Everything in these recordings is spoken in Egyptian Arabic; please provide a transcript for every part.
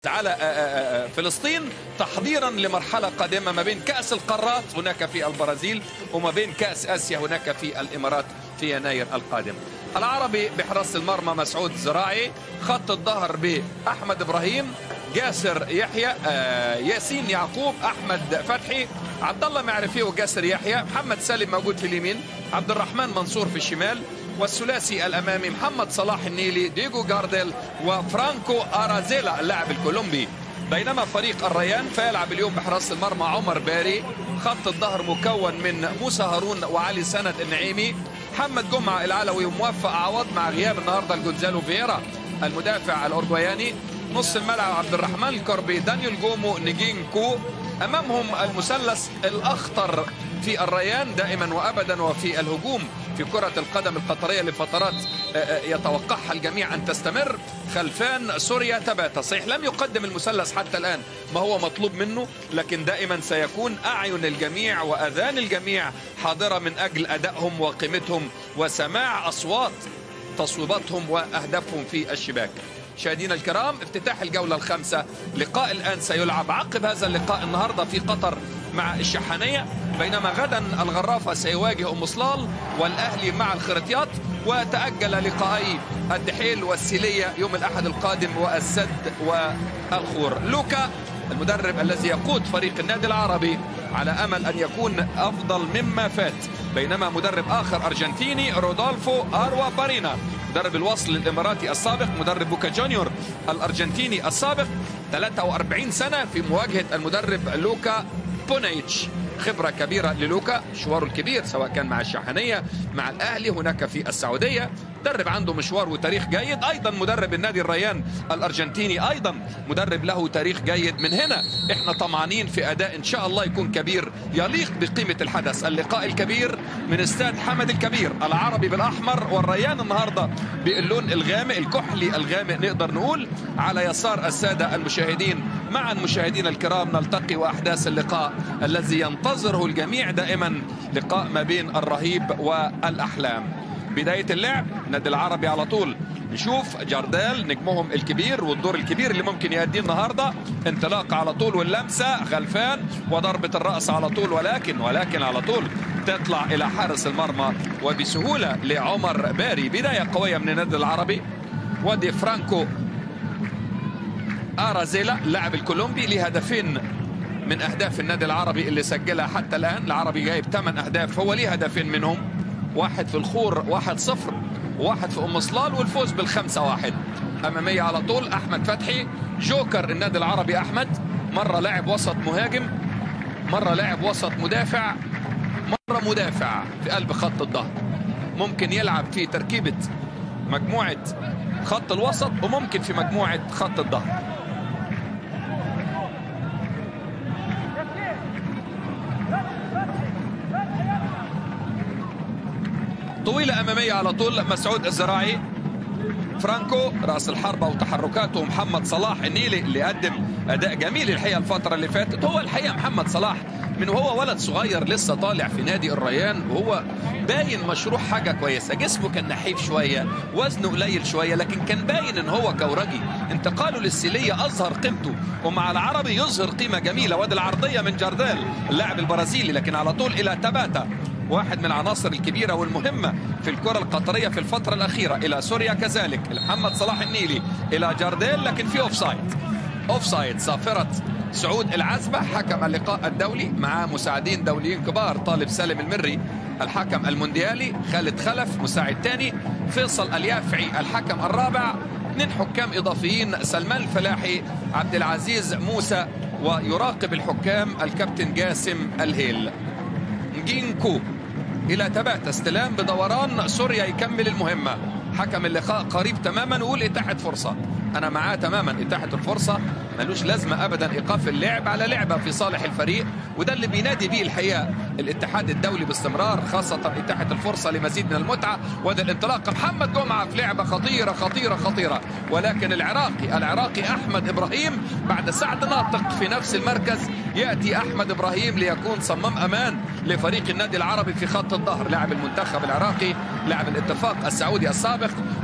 على فلسطين تحضيرا لمرحلة قادمة ما بين كأس القارات هناك في البرازيل وما بين كأس آسيا هناك في الإمارات في يناير القادم العربي بحراسة المرمى مسعود زراعي خط الظهر بأحمد إبراهيم جاسر يحيى ياسين يعقوب أحمد فتحي عبد الله معرفي وجاسر يحيى محمد سالم موجود في اليمين عبد الرحمن منصور في الشمال والثلاثي الامامي محمد صلاح النيلي ديجو جارديل وفرانكو ارازيلا اللاعب الكولومبي بينما فريق الريان فيلعب اليوم بحراسه المرمى عمر باري خط الظهر مكون من موسى هارون وعلي سند النعيمي محمد جمعه العلوي وموفق عوض مع غياب النهارده الجونزالو فييرا المدافع الاورجواياني نص الملعب عبد الرحمن الكربي دانيال جومو نجين كو امامهم المثلث الاخطر في الريان دائما وابدا وفي الهجوم في كرة القدم القطرية لفترات يتوقعها الجميع أن تستمر خلفان سوريا تباتا صحيح لم يقدم المثلث حتى الآن ما هو مطلوب منه لكن دائما سيكون أعين الجميع وأذان الجميع حاضرة من أجل أدائهم وقيمتهم وسماع أصوات تصويباتهم وأهدافهم في الشباك مشاهدينا الكرام افتتاح الجولة الخامسة لقاء الآن سيلعب عقب هذا اللقاء النهاردة في قطر مع الشحانية بينما غدا الغرافة سيواجه أم صلال والأهلي مع الخرطيات وتأجل لقاءي الدحيل والسيلية يوم الأحد القادم والسد والخور لوكا المدرب الذي يقود فريق النادي العربي على أمل أن يكون أفضل مما فات بينما مدرب آخر أرجنتيني رودولفو أروا بارينا مدرب الوصل الإماراتي السابق مدرب بوكا جونيور الأرجنتيني السابق 43 سنة في مواجهة المدرب لوكا بونيتش خبرة كبيرة للوكا مشواره الكبير سواء كان مع الشحنية مع الأهلي هناك في السعودية مدرب عنده مشوار وتاريخ جيد أيضا مدرب النادي الريان الأرجنتيني أيضا مدرب له تاريخ جيد من هنا احنا طمعانين في أداء إن شاء الله يكون كبير يليق بقيمة الحدث اللقاء الكبير من استاد حمد الكبير العربي بالأحمر والريان النهاردة باللون الغامق الكحلي الغامق نقدر نقول على يسار السادة المشاهدين معا مشاهدينا الكرام نلتقي وأحداث اللقاء الذي ينتظره الجميع دائما لقاء ما بين الرهيب والأحلام بداية اللعب النادي العربي على طول نشوف جارديل نجمهم الكبير والدور الكبير اللي ممكن يأديه النهارده انطلاق على طول واللمسه خلفان وضربه الراس على طول ولكن ولكن على طول تطلع الى حارس المرمى وبسهوله لعمر باري بدايه قويه من النادي العربي ودي فرانكو ارازيلا اللاعب الكولومبي له هدفين من اهداف النادي العربي اللي سجلها حتى الان العربي جايب 8 اهداف هو ليه هدفين منهم واحد في الخور واحد صفر واحد في ام صلال والفوز بالخمسة واحد امامية على طول احمد فتحي جوكر النادي العربي احمد مرة لاعب وسط مهاجم مرة لاعب وسط مدافع مرة مدافع في قلب خط الظهر ممكن يلعب في تركيبة مجموعة خط الوسط وممكن في مجموعة خط الظهر طويلة أمامية على طول مسعود الزراعي فرانكو راس الحربة وتحركاته محمد صلاح النيلي اللي قدم أداء جميل الحقيقة الفترة اللي فاتت هو الحقيقة محمد صلاح من وهو ولد صغير لسه طالع في نادي الريان وهو باين مشروع حاجة كويسة جسمه كان نحيف شوية وزنه قليل شوية لكن كان باين ان هو كورجي انتقاله للسيلية اظهر قيمته ومع العربي يظهر قيمة جميلة وادي العرضية من جارديل اللاعب البرازيلي لكن على طول الى تباتا واحد من العناصر الكبيرة والمهمة في الكرة القطرية في الفترة الأخيرة إلى سوريا كذلك محمد صلاح النيلي إلى جارديل لكن في أوفسايد أوفسايد صافرة سعود العزبة حكم اللقاء الدولي مع مساعدين دوليين كبار طالب سالم المري الحكم المونديالي خالد خلف مساعد ثاني فيصل اليافعي الحكم الرابع اثنين حكام إضافيين سلمان الفلاحي عبد العزيز موسى ويراقب الحكام الكابتن جاسم الهيل جينكو الى تبات استلام بدوران سوريا يكمل المهمه حكم اللقاء قريب تماما ويقول اتاحه فرصه انا معاه تماما اتاحه الفرصه ملوش لازمه ابدا ايقاف اللعب على لعبه في صالح الفريق وده اللي بينادي بيه الحقيقه الاتحاد الدولي باستمرار خاصه اتاحه الفرصه لمزيد من المتعه وده الانطلاق محمد جمعه في لعبه خطيره خطيره خطيره ولكن العراقي العراقي احمد ابراهيم بعد سعد ناطق في نفس المركز ياتي احمد ابراهيم ليكون صمام امان لفريق النادي العربي في خط الظهر لاعب المنتخب العراقي لاعب الاتفاق السعودي السابق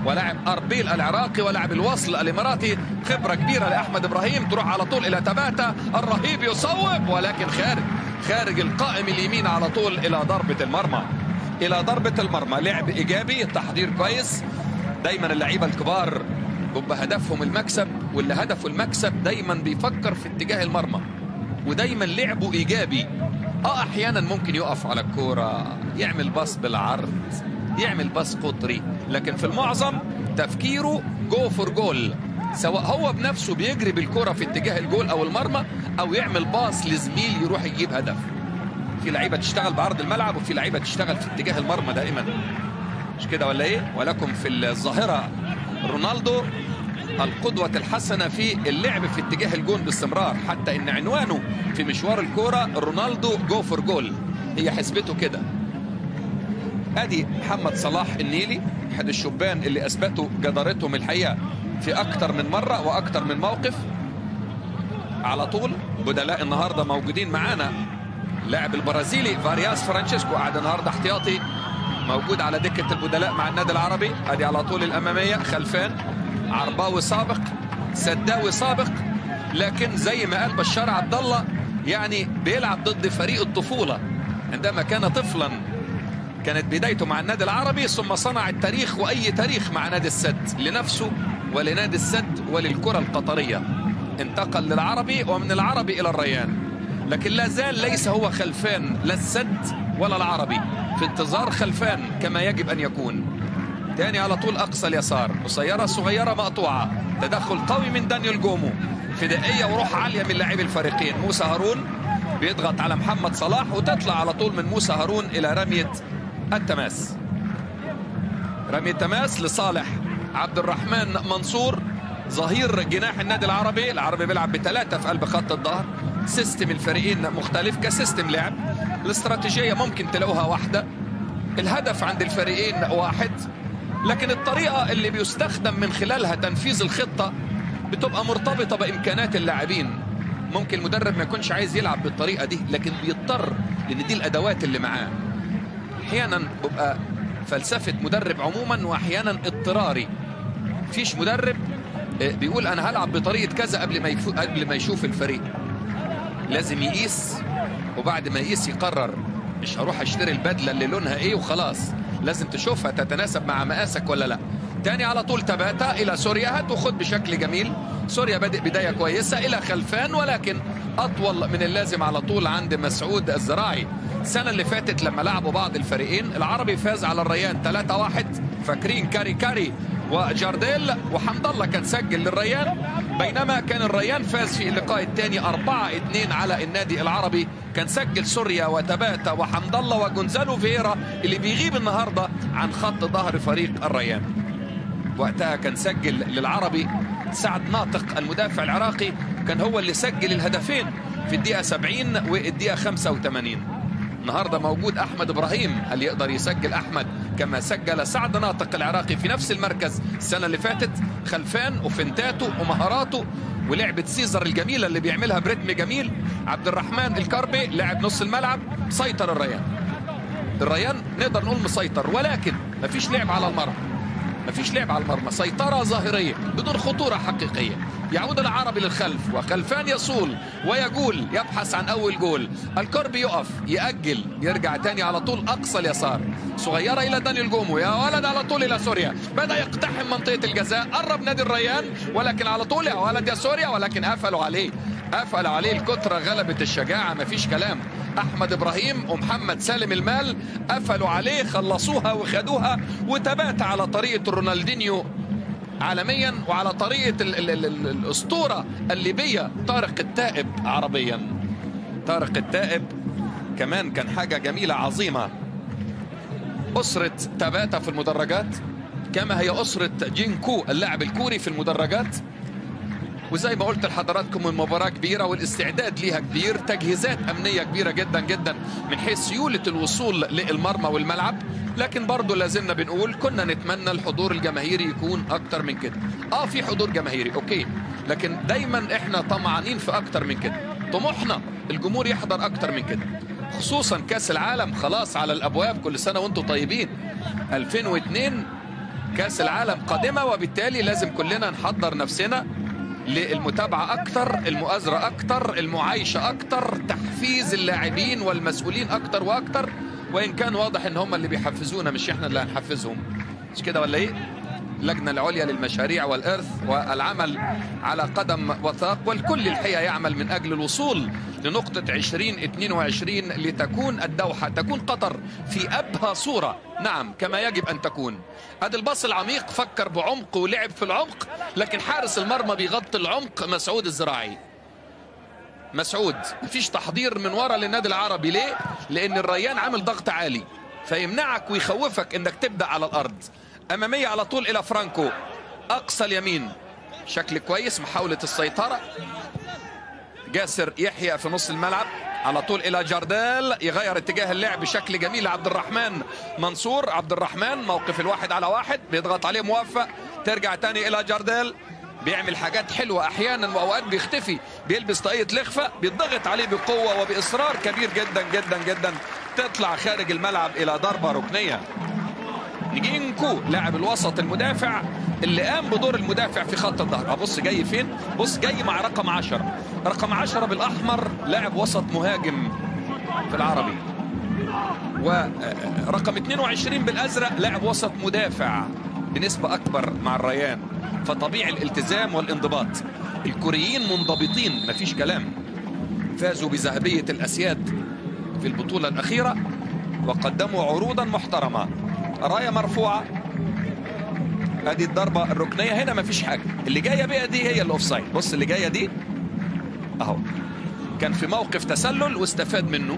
ولاعب اربيل العراقي ولاعب الوصل الاماراتي خبره كبيره لاحمد ابراهيم تروح على طول الى تباتا الرهيب يصوب ولكن خارج خارج القائم اليمين على طول الى ضربه المرمى الى ضربه المرمى لعب ايجابي التحضير كويس دايما اللعيبه الكبار بيبقى هدفهم المكسب واللي هدفه المكسب دايما بيفكر في اتجاه المرمى ودايما لعبه ايجابي اه احيانا ممكن يقف على الكوره يعمل باص بالعرض يعمل باص قطري لكن في المعظم تفكيره جو فور جول سواء هو بنفسه بيجري بالكرة في اتجاه الجول او المرمى او يعمل باص لزميل يروح يجيب هدف في لعيبه تشتغل بعرض الملعب وفي لعيبه تشتغل في اتجاه المرمى دائما مش كده ولا ايه ولكم في الظاهره رونالدو القدوة الحسنة في اللعب في اتجاه الجول باستمرار حتى ان عنوانه في مشوار الكورة رونالدو جو فور جول هي حسبته كده ادي محمد صلاح النيلي احد الشبان اللي اثبتوا جدارتهم الحقيقه في اكتر من مره واكتر من موقف على طول بدلاء النهارده موجودين معانا لاعب البرازيلي فارياس فرانشيسكو قاعد النهارده احتياطي موجود على دكه البدلاء مع النادي العربي ادي على طول الاماميه خلفان عرباوي سابق سداوي سابق لكن زي ما قال بشار عبد الله يعني بيلعب ضد فريق الطفوله عندما كان طفلا كانت بدايته مع النادي العربي ثم صنع التاريخ واي تاريخ مع نادي السد لنفسه ولنادي السد وللكره القطريه انتقل للعربي ومن العربي الى الريان لكن لا زال ليس هو خلفان لا السد ولا العربي في انتظار خلفان كما يجب ان يكون تاني على طول اقصى اليسار قصيره صغيره مقطوعه تدخل قوي من دانيال جومو فدائيه وروح عاليه من لاعبي الفريقين موسى هارون بيضغط على محمد صلاح وتطلع على طول من موسى هارون الى رميه التماس رمي التماس لصالح عبد الرحمن منصور ظهير جناح النادي العربي العربي بيلعب بثلاثة في قلب خط الظهر سيستم الفريقين مختلف كسيستم لعب الاستراتيجية ممكن تلاقوها واحدة الهدف عند الفريقين واحد لكن الطريقة اللي بيستخدم من خلالها تنفيذ الخطة بتبقى مرتبطة بإمكانات اللاعبين ممكن المدرب ما يكونش عايز يلعب بالطريقة دي لكن بيضطر لأن دي الأدوات اللي معاه احيانا بيبقى فلسفه مدرب عموما واحيانا اضطراري فيش مدرب بيقول انا هلعب بطريقه كذا قبل ما يفو... قبل ما يشوف الفريق لازم يقيس وبعد ما يقيس يقرر مش هروح اشتري البدله اللي لونها ايه وخلاص لازم تشوفها تتناسب مع مقاسك ولا لا تاني على طول تباتا الى سوريا هتاخد بشكل جميل سوريا بادئ بدايه كويسه الى خلفان ولكن اطول من اللازم على طول عند مسعود الزراعي السنه اللي فاتت لما لعبوا بعض الفريقين العربي فاز على الريان 3-1 فاكرين كاري كاري وجارديل وحمد الله كان سجل للريان بينما كان الريان فاز في اللقاء الثاني 4-2 على النادي العربي كان سجل سوريا وتباتا وحمد الله وجونزالو فييرا اللي بيغيب النهارده عن خط ظهر فريق الريان وقتها كان سجل للعربي سعد ناطق المدافع العراقي كان هو اللي سجل الهدفين في الدقيقة 70 والدقيقة 85 النهارده موجود احمد ابراهيم هل يقدر يسجل احمد كما سجل سعد ناطق العراقي في نفس المركز السنه اللي فاتت خلفان وفنتاته ومهاراته ولعبه سيزر الجميله اللي بيعملها برتم جميل عبد الرحمن الكربي لاعب نص الملعب سيطر الريان الريان نقدر نقول مسيطر ولكن مفيش لعب على المرمى مفيش لعب على المرمى سيطرة ظاهرية بدون خطورة حقيقية يعود العربي للخلف وخلفان يصول ويقول يبحث عن أول جول الكربي يقف يأجل يرجع تاني على طول أقصى اليسار صغيرة إلى دانيال جومو يا ولد على طول إلى سوريا بدأ يقتحم منطقة الجزاء قرب نادي الريان ولكن على طول يا ولد يا سوريا ولكن قفلوا عليه قفل عليه الكترة غلبة الشجاعة مفيش كلام احمد ابراهيم ومحمد سالم المال قفلوا عليه خلصوها وخدوها وتبات على طريقه رونالدينيو عالميا وعلى طريقه ال ال ال ال الاسطوره الليبيه طارق التائب عربيا طارق التائب كمان كان حاجه جميله عظيمه اسره تباتا في المدرجات كما هي اسره جينكو اللاعب الكوري في المدرجات وزي ما قلت لحضراتكم المباراة كبيرة والاستعداد ليها كبير تجهيزات أمنية كبيرة جدا جدا من حيث سيولة الوصول للمرمى والملعب لكن برضه لازلنا بنقول كنا نتمنى الحضور الجماهيري يكون أكتر من كده آه في حضور جماهيري أوكي لكن دايما إحنا طمعانين في أكتر من كده طموحنا الجمهور يحضر أكتر من كده خصوصا كأس العالم خلاص على الأبواب كل سنة وأنتم طيبين 2002 كاس العالم قادمه وبالتالي لازم كلنا نحضر نفسنا للمتابعه اكتر المؤازره اكتر المعايشه اكتر تحفيز اللاعبين والمسؤولين اكتر واكتر وان كان واضح ان هم اللي بيحفزونا مش احنا اللي هنحفزهم مش كده ولا ايه اللجنة العليا للمشاريع والإرث والعمل على قدم وثاق والكل الحقيقة يعمل من أجل الوصول لنقطة 2022 لتكون الدوحة تكون قطر في أبهى صورة نعم كما يجب أن تكون هذا الباص العميق فكر بعمق ولعب في العمق لكن حارس المرمى بيغطي العمق مسعود الزراعي مسعود مفيش تحضير من ورا للنادي العربي ليه؟ لأن الريان عامل ضغط عالي فيمنعك ويخوفك انك تبدا على الارض اماميه على طول الى فرانكو اقصى اليمين شكل كويس محاوله السيطره جاسر يحيى في نص الملعب على طول الى جارديل يغير اتجاه اللعب بشكل جميل عبد الرحمن منصور عبد الرحمن موقف الواحد على واحد بيضغط عليه موفق ترجع تاني الى جارديل بيعمل حاجات حلوة أحيانا وأوقات بيختفي بيلبس طاقية لخفة بيضغط عليه بقوة وبإصرار كبير جدا جدا جدا تطلع خارج الملعب إلى ضربة ركنية نجينكو لاعب الوسط المدافع اللي قام بدور المدافع في خط الظهر بص جاي فين بص جاي مع رقم 10 رقم 10 بالأحمر لاعب وسط مهاجم في العربي ورقم 22 بالأزرق لاعب وسط مدافع بنسبة أكبر مع الريان فطبيعي الالتزام والانضباط الكوريين منضبطين مفيش كلام فازوا بذهبية الأسياد في البطولة الأخيرة وقدموا عروضا محترمة راية مرفوعة ادي الضربة الركنية هنا مفيش حاجة اللي جاية بقى دي هي الاوفسايد بص اللي جاية دي اهو كان في موقف تسلل واستفاد منه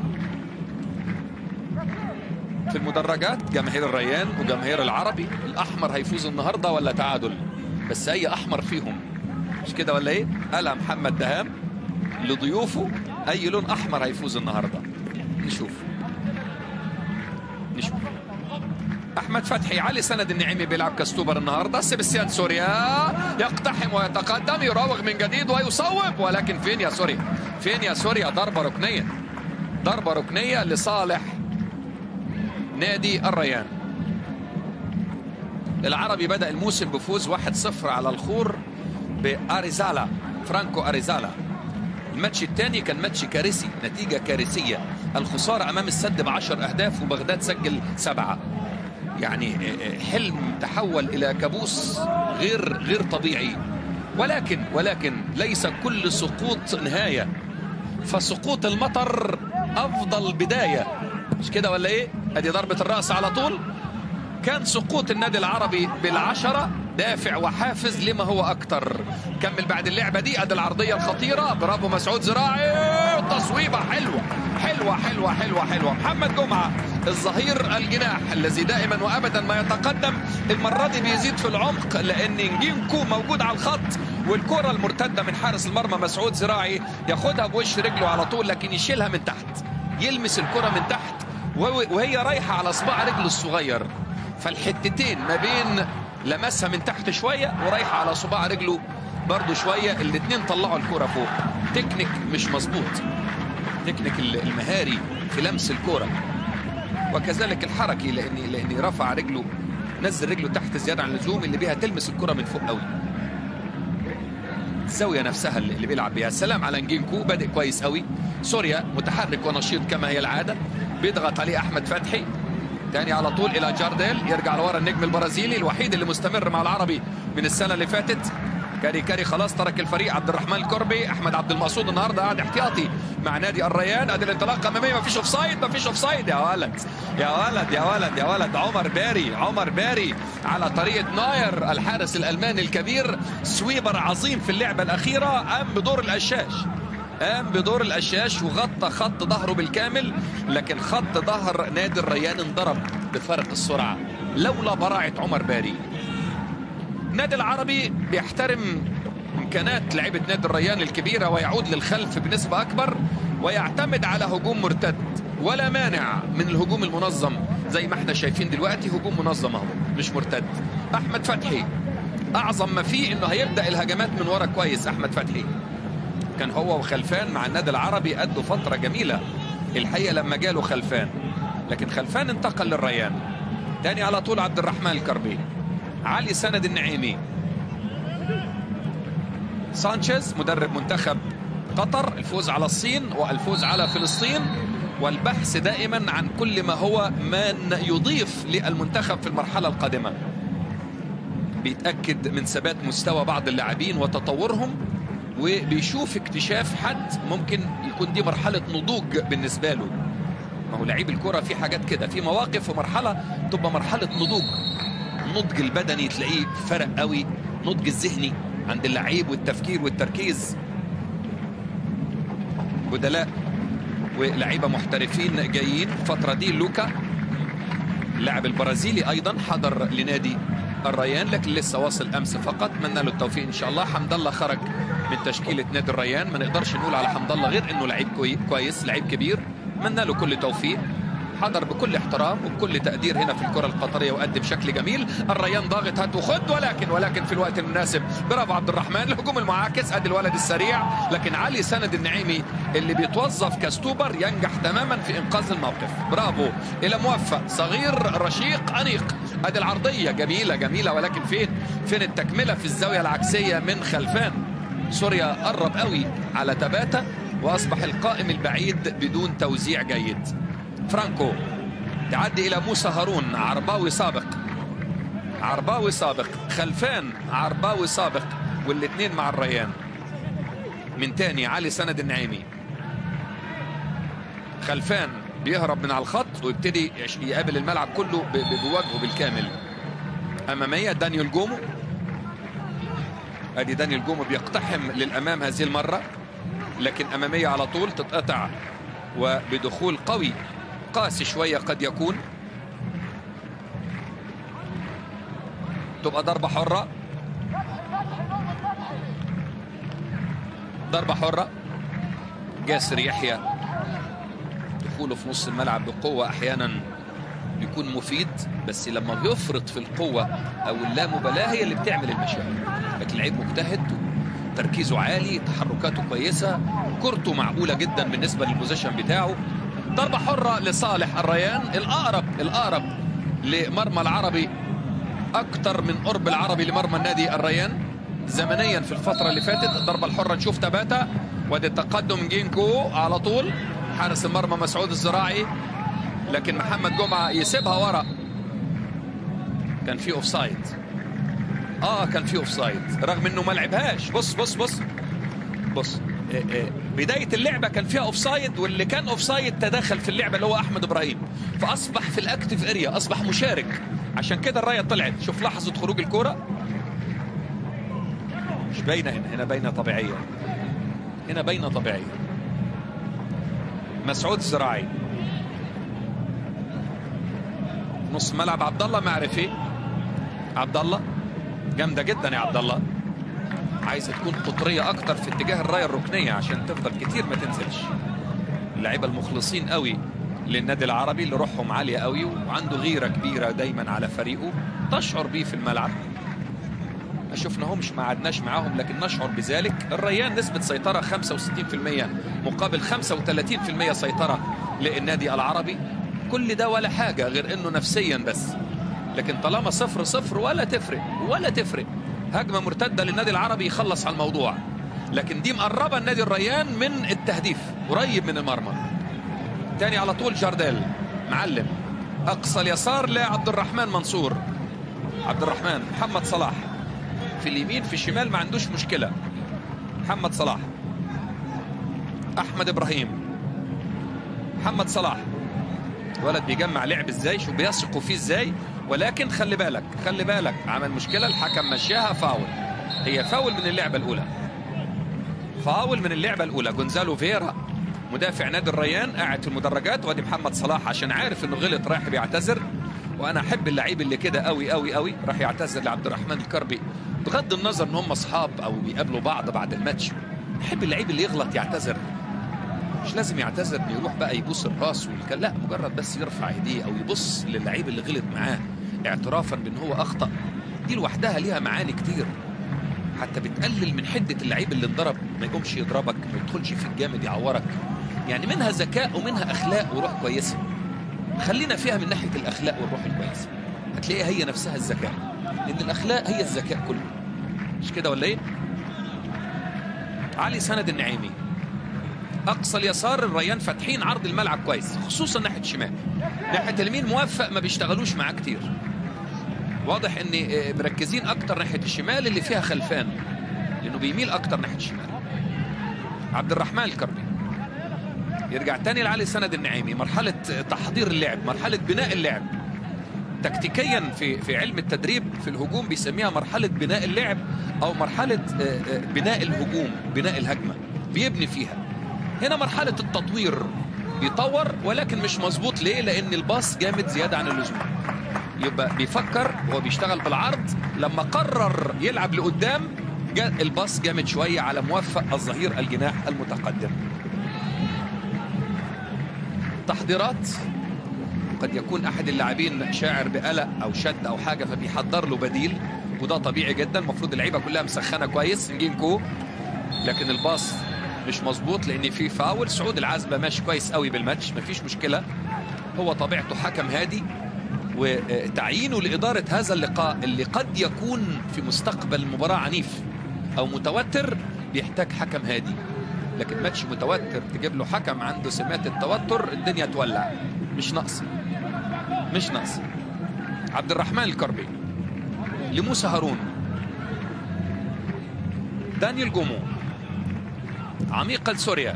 في المدرجات جماهير الريان وجماهير العربي الاحمر هيفوز النهارده ولا تعادل بس اي احمر فيهم مش كده ولا ايه قالها محمد دهام لضيوفه اي لون احمر هيفوز النهارده نشوف نشوف احمد فتحي علي سند النعيمي بيلعب كاستوبر النهارده سيبستيان سوريا يقتحم ويتقدم يراوغ من جديد ويصوب ولكن فين يا سوريا فين يا سوريا ضربه ركنيه ضربه ركنيه لصالح نادي الريان العربي بدأ الموسم بفوز 1-0 على الخور بأريزالا فرانكو أريزالا الماتش الثاني كان ماتش كارثي نتيجة كارثية الخسارة أمام السد بعشر أهداف وبغداد سجل سبعة يعني حلم تحول إلى كابوس غير غير طبيعي ولكن ولكن ليس كل سقوط نهاية فسقوط المطر أفضل بداية مش كده ولا إيه؟ ادي ضربة الرأس على طول كان سقوط النادي العربي بالعشرة دافع وحافز لما هو أكتر كمل بعد اللعبة دي ادي العرضية الخطيرة برافو مسعود زراعي تصويبة حلوة حلوة حلوة حلوة حلوة محمد جمعة الظهير الجناح الذي دائما وابدا ما يتقدم المرة دي بيزيد في العمق لان نجينكو موجود على الخط والكرة المرتدة من حارس المرمى مسعود زراعي ياخدها بوش رجله على طول لكن يشيلها من تحت يلمس الكرة من تحت وهي رايحة على صباع رجله الصغير فالحتتين ما بين لمسها من تحت شوية ورايحة على صباع رجله برضو شوية الاثنين طلعوا الكرة فوق تكنيك مش مظبوط تكنيك المهاري في لمس الكرة وكذلك الحركي لاني لاني رفع رجله نزل رجله تحت زياده عن اللزوم اللي بيها تلمس الكره من فوق قوي الزاويه نفسها اللي بيلعب بيها السلام على نجينكو بادئ كويس قوي سوريا متحرك ونشيط كما هي العاده بيضغط عليه احمد فتحي تاني على طول الى جارديل يرجع لورا النجم البرازيلي الوحيد اللي مستمر مع العربي من السنه اللي فاتت كاري كاري خلاص ترك الفريق عبد الرحمن الكربي احمد عبد المقصود النهارده قاعد احتياطي مع نادي الريان ادي الانطلاقه اماميه ما فيش اوف سايد ما فيش اوف سايد يا ولد يا ولد يا ولد يا ولد عمر باري عمر باري على طريقه ناير الحارس الالماني الكبير سويبر عظيم في اللعبه الاخيره قام بدور القشاش قام بدور القشاش وغطى خط ظهره بالكامل لكن خط ظهر نادي الريان انضرب بفرق السرعه لولا براعه عمر باري النادي العربي بيحترم امكانات لعيبه نادي الريان الكبيره ويعود للخلف بنسبه اكبر ويعتمد على هجوم مرتد ولا مانع من الهجوم المنظم زي ما احنا شايفين دلوقتي هجوم منظم اهو مش مرتد احمد فتحي اعظم ما فيه انه هيبدا الهجمات من ورا كويس احمد فتحي كان هو وخلفان مع النادي العربي ادوا فتره جميله الحقيقه لما جاله خلفان لكن خلفان انتقل للريان تاني على طول عبد الرحمن الكربي علي سند النعيمي سانشيز مدرب منتخب قطر الفوز على الصين والفوز على فلسطين والبحث دائما عن كل ما هو من يضيف للمنتخب في المرحلة القادمة بيتأكد من ثبات مستوى بعض اللاعبين وتطورهم وبيشوف اكتشاف حد ممكن يكون دي مرحلة نضوج بالنسبة له ما هو لعيب الكرة في حاجات كده في مواقف ومرحلة تبقى مرحلة نضوج النضج البدني تلاقيه فرق قوي نضج الذهني عند اللعيب والتفكير والتركيز بدلاء ولعيبة محترفين جايين الفترة دي لوكا اللاعب البرازيلي أيضا حضر لنادي الريان لكن لسه واصل أمس فقط اتمنى له التوفيق إن شاء الله حمد الله خرج من تشكيلة نادي الريان ما نقدرش نقول على حمد الله غير إنه لعيب كويس لعيب كبير اتمنى له كل توفيق حضر بكل احترام وبكل تقدير هنا في الكرة القطرية وقدم بشكل جميل الريان ضاغط هات وخد ولكن ولكن في الوقت المناسب برافو عبد الرحمن الهجوم المعاكس ادي الولد السريع لكن علي سند النعيمي اللي بيتوظف كستوبر ينجح تماما في انقاذ الموقف برافو الى موفق صغير رشيق انيق ادي العرضية جميلة جميلة ولكن فين فين التكملة في الزاوية العكسية من خلفان سوريا قرب قوي على تباتا واصبح القائم البعيد بدون توزيع جيد فرانكو تعدي الى موسى هارون عرباوي سابق عرباوي سابق خلفان عرباوي سابق والاثنين مع الريان من تاني علي سند النعيمي خلفان بيهرب من على الخط ويبتدي يقابل الملعب كله بوجهه بالكامل اماميه دانيال جومو ادي دانيال جومو بيقتحم للامام هذه المره لكن اماميه على طول تتقطع وبدخول قوي قاسي شوية قد يكون تبقى ضربة حرة ضربة حرة جاسر يحيى دخوله في نص الملعب بقوة أحيانا بيكون مفيد بس لما بيفرط في القوة أو اللامبالاة هي اللي بتعمل المشاكل لكن لعيب مجتهد تركيزه عالي تحركاته كويسة كرته معقولة جدا بالنسبة للبوزيشن بتاعه ضربة حرة لصالح الريان الأقرب الأقرب لمرمى العربي أكثر من قرب العربي لمرمى النادي الريان زمنيا في الفترة اللي فاتت الضربة الحرة نشوف تباتا وادي التقدم جينكو على طول حارس المرمى مسعود الزراعي لكن محمد جمعة يسيبها ورا كان في اوف سايد اه كان في اوف سايد رغم انه ما لعبهاش بص بص بص بص بدايه اللعبه كان فيها اوف سايد واللي كان اوف سايد تدخل في اللعبه اللي هو احمد ابراهيم فاصبح في الاكتيف اريا اصبح مشارك عشان كده الرايه طلعت شوف لحظه خروج الكوره مش باينه هنا هنا باينه طبيعيه هنا باينه طبيعيه مسعود الزراعي نص ملعب عبد الله معرفي عبد الله جامده جدا يا عبد الله عايزه تكون قطريه اكتر في اتجاه الرايه الركنيه عشان تفضل كتير ما تنزلش اللعيبه المخلصين قوي للنادي العربي اللي روحهم عاليه قوي وعنده غيره كبيره دايما على فريقه تشعر بيه في الملعب ما شفناهمش ما عدناش معاهم لكن نشعر بذلك الريان نسبه سيطره 65% مقابل 35% سيطره للنادي العربي كل ده ولا حاجه غير انه نفسيا بس لكن طالما صفر صفر ولا تفرق ولا تفرق هجمة مرتدة للنادي العربي يخلص على الموضوع لكن دي مقربة النادي الريان من التهديف قريب من المرمى تاني على طول جارديل معلم أقصى اليسار لعبد الرحمن منصور عبد الرحمن محمد صلاح في اليمين في الشمال ما عندوش مشكلة محمد صلاح أحمد إبراهيم محمد صلاح ولد بيجمع لعب ازاي شو بيثقوا فيه ازاي ولكن خلي بالك خلي بالك عمل مشكلة الحكم مشاها فاول هي فاول من اللعبة الأولى فاول من اللعبة الأولى جونزالو فيرا مدافع نادي الريان قاعد في المدرجات وادي محمد صلاح عشان عارف انه غلط رايح بيعتذر وانا احب اللعيب اللي كده قوي قوي قوي راح يعتذر لعبد الرحمن الكربي بغض النظر ان هم اصحاب او بيقابلوا بعض بعد الماتش احب اللعيب اللي يغلط يعتذر مش لازم يعتذر انه يروح بقى يبوس الراس والكلام لا مجرد بس يرفع ايديه او يبص للعيب اللي غلط معاه اعترافا بان هو اخطا دي لوحدها ليها معاني كتير حتى بتقلل من حده اللعيب اللي انضرب ما يقومش يضربك ما يدخلش فيك جامد يعورك يعني منها ذكاء ومنها اخلاق وروح كويسه خلينا فيها من ناحيه الاخلاق والروح الكويسه هتلاقيها هي نفسها الذكاء ان الاخلاق هي الذكاء كله مش كده ولا ايه علي سند النعيمي اقصى اليسار الريان فاتحين عرض الملعب كويس خصوصا ناحيه الشمال ناحيه اليمين موفق ما بيشتغلوش معاه كتير واضح ان مركزين اكتر ناحيه الشمال اللي فيها خلفان لانه بيميل اكتر ناحيه الشمال عبد الرحمن الكربي يرجع تاني لعلي سند النعيمي مرحله تحضير اللعب مرحله بناء اللعب تكتيكيا في في علم التدريب في الهجوم بيسميها مرحله بناء اللعب او مرحله بناء الهجوم بناء الهجمه بيبني فيها هنا مرحله التطوير بيطور ولكن مش مظبوط ليه لان الباص جامد زياده عن اللزوم يبقى بيفكر وهو بيشتغل بالعرض لما قرر يلعب لقدام جاء الباص جامد شويه على موفق الظهير الجناح المتقدم تحضيرات قد يكون احد اللاعبين شاعر بقلق او شد او حاجه فبيحضر له بديل وده طبيعي جدا المفروض اللعيبه كلها مسخنه كويس نجينكو لكن الباص مش مظبوط لان في فاول سعود العزبه ماشي كويس قوي بالماتش مفيش مشكله هو طبيعته حكم هادي وتعيينه لاداره هذا اللقاء اللي قد يكون في مستقبل المباراه عنيف او متوتر بيحتاج حكم هادي لكن ماتش متوتر تجيب له حكم عنده سمات التوتر الدنيا تولع مش ناقصه مش ناقصه عبد الرحمن الكربي لموسى هارون دانيال جومو عميق لسوريا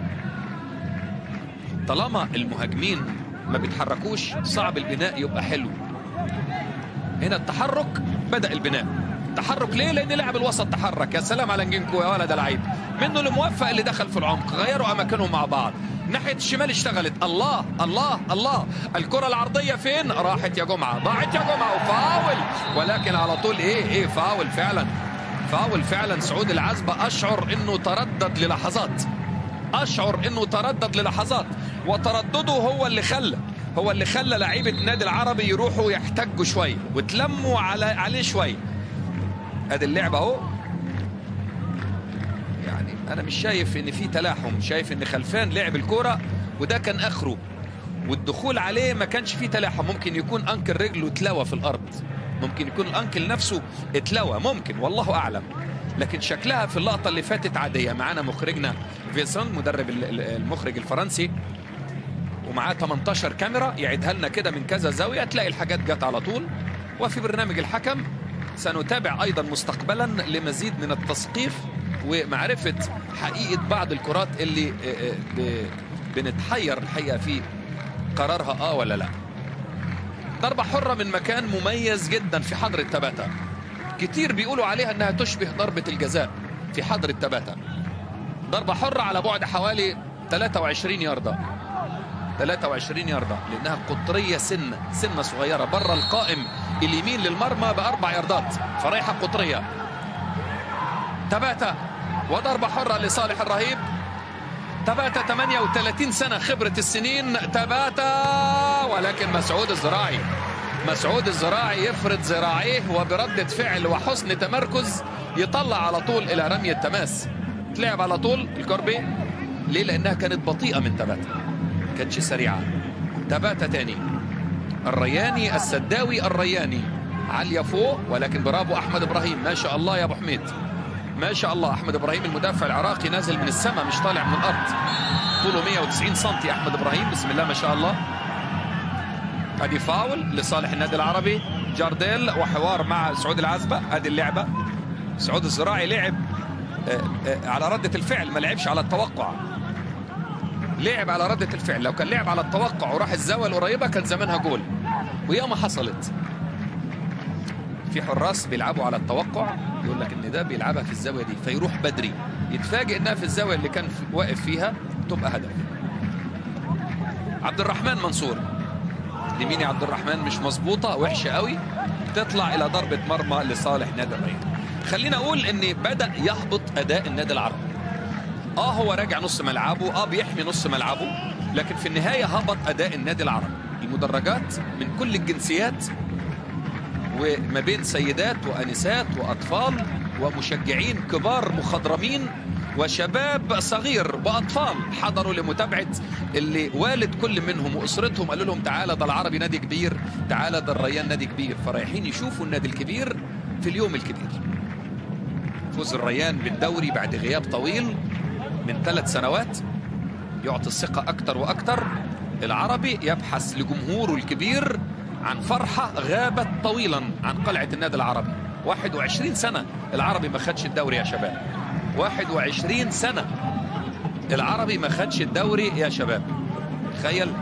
طالما المهاجمين ما بيتحركوش صعب البناء يبقى حلو هنا التحرك بدأ البناء تحرك ليه لان لاعب الوسط تحرك يا سلام على نجينكو يا ولد لعيب منه الموفق اللي دخل في العمق غيروا اماكنهم مع بعض ناحيه الشمال اشتغلت الله الله الله الكره العرضيه فين راحت يا جمعه ضاعت يا جمعه وفاول ولكن على طول ايه ايه فاول فعلا فاول فعلا سعود العزبه اشعر انه تردد للحظات اشعر انه تردد للحظات وتردده هو اللي خلى هو اللي خلى لعيبه النادي العربي يروحوا يحتجوا شويه وتلموا على عليه شويه ادي اللعبه اهو يعني انا مش شايف ان في تلاحم شايف ان خلفان لعب الكوره وده كان اخره والدخول عليه ما كانش فيه تلاحم ممكن يكون انكل رجله اتلوى في الارض ممكن يكون الانكل نفسه اتلوى ممكن والله اعلم لكن شكلها في اللقطه اللي فاتت عاديه معانا مخرجنا فيسون مدرب المخرج الفرنسي ومعاه 18 كاميرا يعيدها لنا كده من كذا زاويه تلاقي الحاجات جت على طول وفي برنامج الحكم سنتابع ايضا مستقبلا لمزيد من التثقيف ومعرفه حقيقه بعض الكرات اللي بنتحير الحقيقه في قرارها اه ولا لا ضربه حره من مكان مميز جدا في حضر التباتا كتير بيقولوا عليها انها تشبه ضربه الجزاء في حضر التباتا ضربه حره على بعد حوالي 23 ياردة 23 ياردة لانها قطريه سنه سنه صغيره بره القائم اليمين للمرمى باربع ياردات فرايحه قطريه تباتا وضربه حره لصالح الرهيب تباتا 38 سنه خبره السنين تباتا ولكن مسعود الزراعي مسعود الزراعي يفرد ذراعيه وبردة فعل وحسن تمركز يطلع على طول الى رمي التماس تلعب على طول الكربي ليه لانها كانت بطيئه من تباتا كانتش سريعه تباتا تاني الرياني السداوي الرياني عاليه فوق ولكن برافو احمد ابراهيم ما شاء الله يا ابو حميد ما شاء الله احمد ابراهيم المدافع العراقي نازل من السماء مش طالع من الارض طوله 190 سم احمد ابراهيم بسم الله ما شاء الله ادي فاول لصالح النادي العربي جارديل وحوار مع سعود العزبه ادي اللعبه سعود الزراعي لعب على ردة الفعل ما لعبش على التوقع لعب على ردة الفعل لو كان لعب على التوقع وراح الزاوية القريبة كان زمانها جول وياما حصلت في حراس بيلعبوا على التوقع يقول لك ان ده بيلعبها في الزاوية دي فيروح بدري يتفاجئ انها في الزاوية اللي كان واقف فيها تبقى هدف عبد الرحمن منصور لمين يا عبد الرحمن مش مظبوطة وحشة قوي تطلع الى ضربة مرمى لصالح نادي الريان خلينا اقول ان بدا يهبط اداء النادي العربي اه هو راجع نص ملعبه اه بيحمي نص ملعبه لكن في النهايه هبط اداء النادي العربي المدرجات من كل الجنسيات وما بين سيدات وانسات واطفال ومشجعين كبار مخضرمين وشباب صغير واطفال حضروا لمتابعه اللي والد كل منهم واسرتهم قالوا لهم تعالى ده العربي نادي كبير تعالى ده الريان نادي كبير فرايحين يشوفوا النادي الكبير في اليوم الكبير فوز الريان بالدوري بعد غياب طويل من ثلاث سنوات يعطي الثقة أكثر وأكثر العربي يبحث لجمهوره الكبير عن فرحة غابت طويلا عن قلعة النادي العربي 21 سنة العربي ما خدش الدوري يا شباب 21 سنة العربي ما خدش الدوري يا شباب تخيل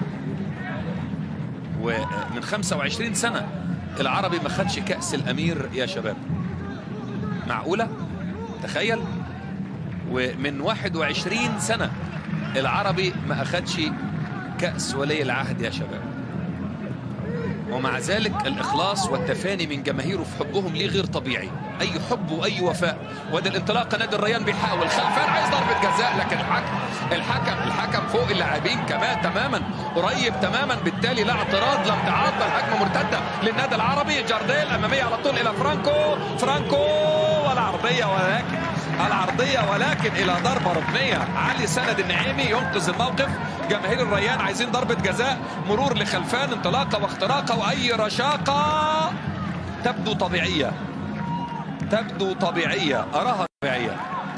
ومن 25 سنة العربي ما خدش كأس الأمير يا شباب معقولة تخيل ومن 21 سنة العربي ما أخدش كأس ولي العهد يا شباب ومع ذلك الإخلاص والتفاني من جماهيره في حبهم ليه غير طبيعي أي حب وأي وفاء وده الانطلاقة نادي الريان بيحاول خلفان عايز ضربة جزاء لكن الحكم الحكم الحكم فوق اللاعبين كمان تماما قريب تماما بالتالي لا اعتراض لا امتعاض بل هجمة مرتدة للنادي العربي جارديل أمامية على طول إلى فرانكو فرانكو ولا عرضية ولكن العرضية ولكن إلى ضربة ركنية علي سند النعيمي ينقذ الموقف جماهير الريان عايزين ضربة جزاء مرور لخلفان انطلاقة واختراقة وأي رشاقة تبدو طبيعية تبدو طبيعية أراها طبيعية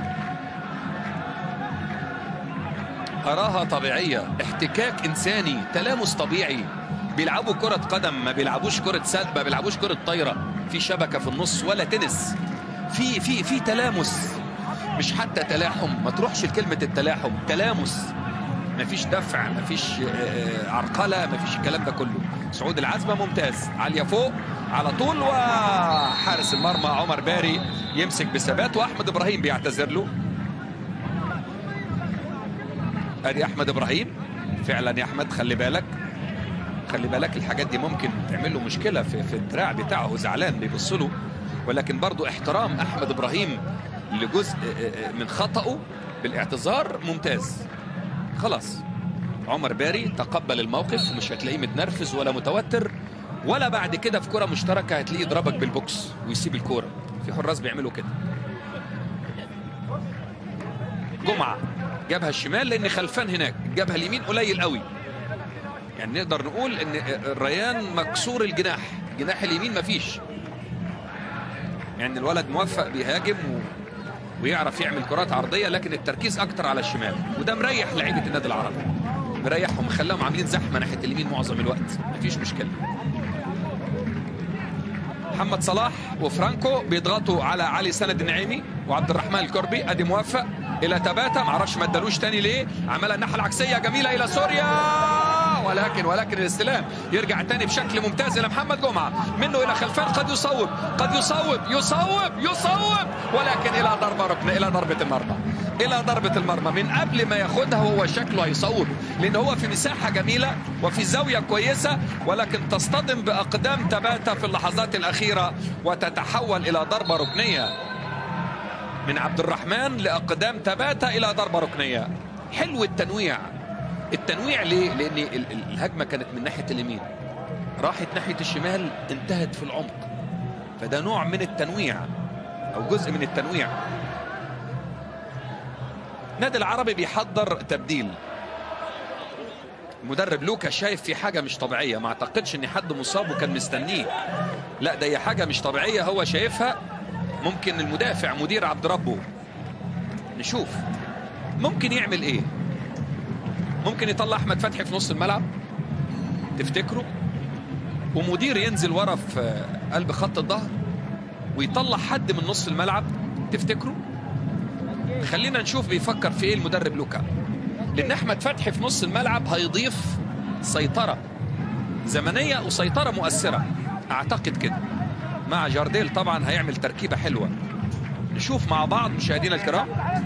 أراها طبيعية احتكاك إنساني تلامس طبيعي بيلعبوا كرة قدم ما بيلعبوش كرة سد ما بيلعبوش كرة طايرة في شبكة في النص ولا تنس في في في تلامس مش حتى تلاحم ما تروحش لكلمة التلاحم تلامس مفيش دفع مفيش عرقلة مفيش الكلام ده كله سعود العزبة ممتاز عالية فوق على طول وحارس المرمى عمر باري يمسك بثبات واحمد ابراهيم بيعتذر له ادي احمد ابراهيم فعلا يا احمد خلي بالك خلي بالك الحاجات دي ممكن تعمل له مشكله في, في الدراع بتاعه زعلان بيبص له ولكن برضو احترام احمد ابراهيم لجزء من خطأه بالاعتذار ممتاز خلاص عمر باري تقبل الموقف ومش هتلاقيه متنرفز ولا متوتر ولا بعد كده في كرة مشتركة هتلاقيه يضربك بالبوكس ويسيب الكرة في حراس بيعملوا كده جمعة جابها الشمال لان خلفان هناك جابها اليمين قليل قوي يعني نقدر نقول ان الريان مكسور الجناح جناح اليمين مفيش يعني الولد موفق بيهاجم و... ويعرف يعمل كرات عرضيه لكن التركيز اكتر على الشمال وده مريح لعيبه النادي العربي مريحهم خلاهم عاملين زحمه ناحيه اليمين معظم الوقت مفيش مشكله محمد صلاح وفرانكو بيضغطوا على علي سند النعيمي وعبد الرحمن الكربي ادي موفق الى تباتا معرفش ما ادالوش تاني ليه عملها الناحيه العكسيه جميله الى سوريا ولكن ولكن الاستلام يرجع تاني بشكل ممتاز الى محمد جمعه منه الى خلفان قد يصوب قد يصوب يصوب يصوب ولكن الى ضربه ركن الى ضربه المرمى الى ضربه المرمى من قبل ما ياخدها هو شكله هيصوب لان هو في مساحه جميله وفي زاويه كويسه ولكن تصطدم باقدام تباتا في اللحظات الاخيره وتتحول الى ضربه ركنيه من عبد الرحمن لاقدام تباتا الى ضربه ركنيه حلو التنويع التنويع ليه؟ لأن الهجمة كانت من ناحية اليمين راحت ناحية الشمال انتهت في العمق فده نوع من التنويع أو جزء من التنويع نادي العربي بيحضر تبديل المدرب لوكا شايف في حاجة مش طبيعية ما اعتقدش ان حد مصاب وكان مستنيه لا ده هي حاجة مش طبيعية هو شايفها ممكن المدافع مدير عبد ربه نشوف ممكن يعمل ايه ممكن يطلع احمد فتحي في نص الملعب تفتكروا ومدير ينزل ورا في قلب خط الظهر ويطلع حد من نص الملعب تفتكروا خلينا نشوف بيفكر في ايه المدرب لوكا لان احمد فتحي في نص الملعب هيضيف سيطره زمنيه وسيطره مؤثره اعتقد كده مع جارديل طبعا هيعمل تركيبه حلوه نشوف مع بعض مشاهدينا الكرام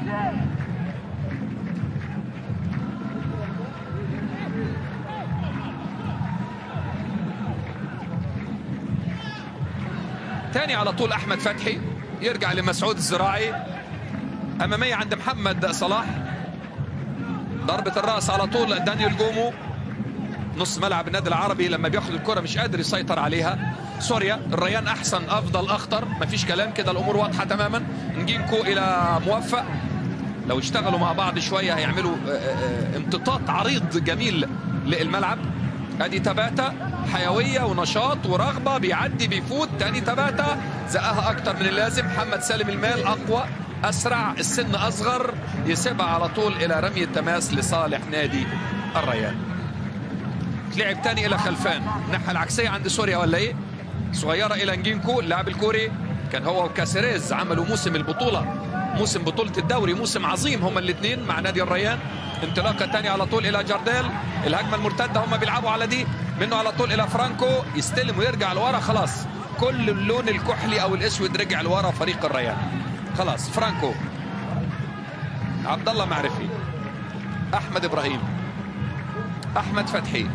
تاني على طول احمد فتحي يرجع لمسعود الزراعي اماميه عند محمد صلاح ضربه الراس على طول دانيال جومو نص ملعب النادي العربي لما بياخد الكره مش قادر يسيطر عليها سوريا الريان احسن افضل اخطر مفيش كلام كده الامور واضحه تماما نجينكو الى موفق لو اشتغلوا مع بعض شويه هيعملوا امتطاط عريض جميل للملعب ادي تباتا حيويه ونشاط ورغبه بيعدي بيفوت تاني تباتا زقها اكتر من اللازم محمد سالم المال اقوى اسرع السن اصغر يسيبها على طول الى رمي التماس لصالح نادي الريان لعب تاني الى خلفان الناحيه العكسيه عند سوريا ولا ايه صغيره الى نجينكو اللاعب الكوري كان هو وكاسيريز عملوا موسم البطوله موسم بطوله الدوري موسم عظيم هما الاثنين مع نادي الريان انطلاقه ثانيه على طول الى جارديل الهجمه المرتده هم بيلعبوا على دي منه على طول الى فرانكو يستلم ويرجع لورا خلاص كل اللون الكحلي او الاسود رجع لورا فريق الريان خلاص فرانكو عبد الله معرفي احمد ابراهيم احمد فتحي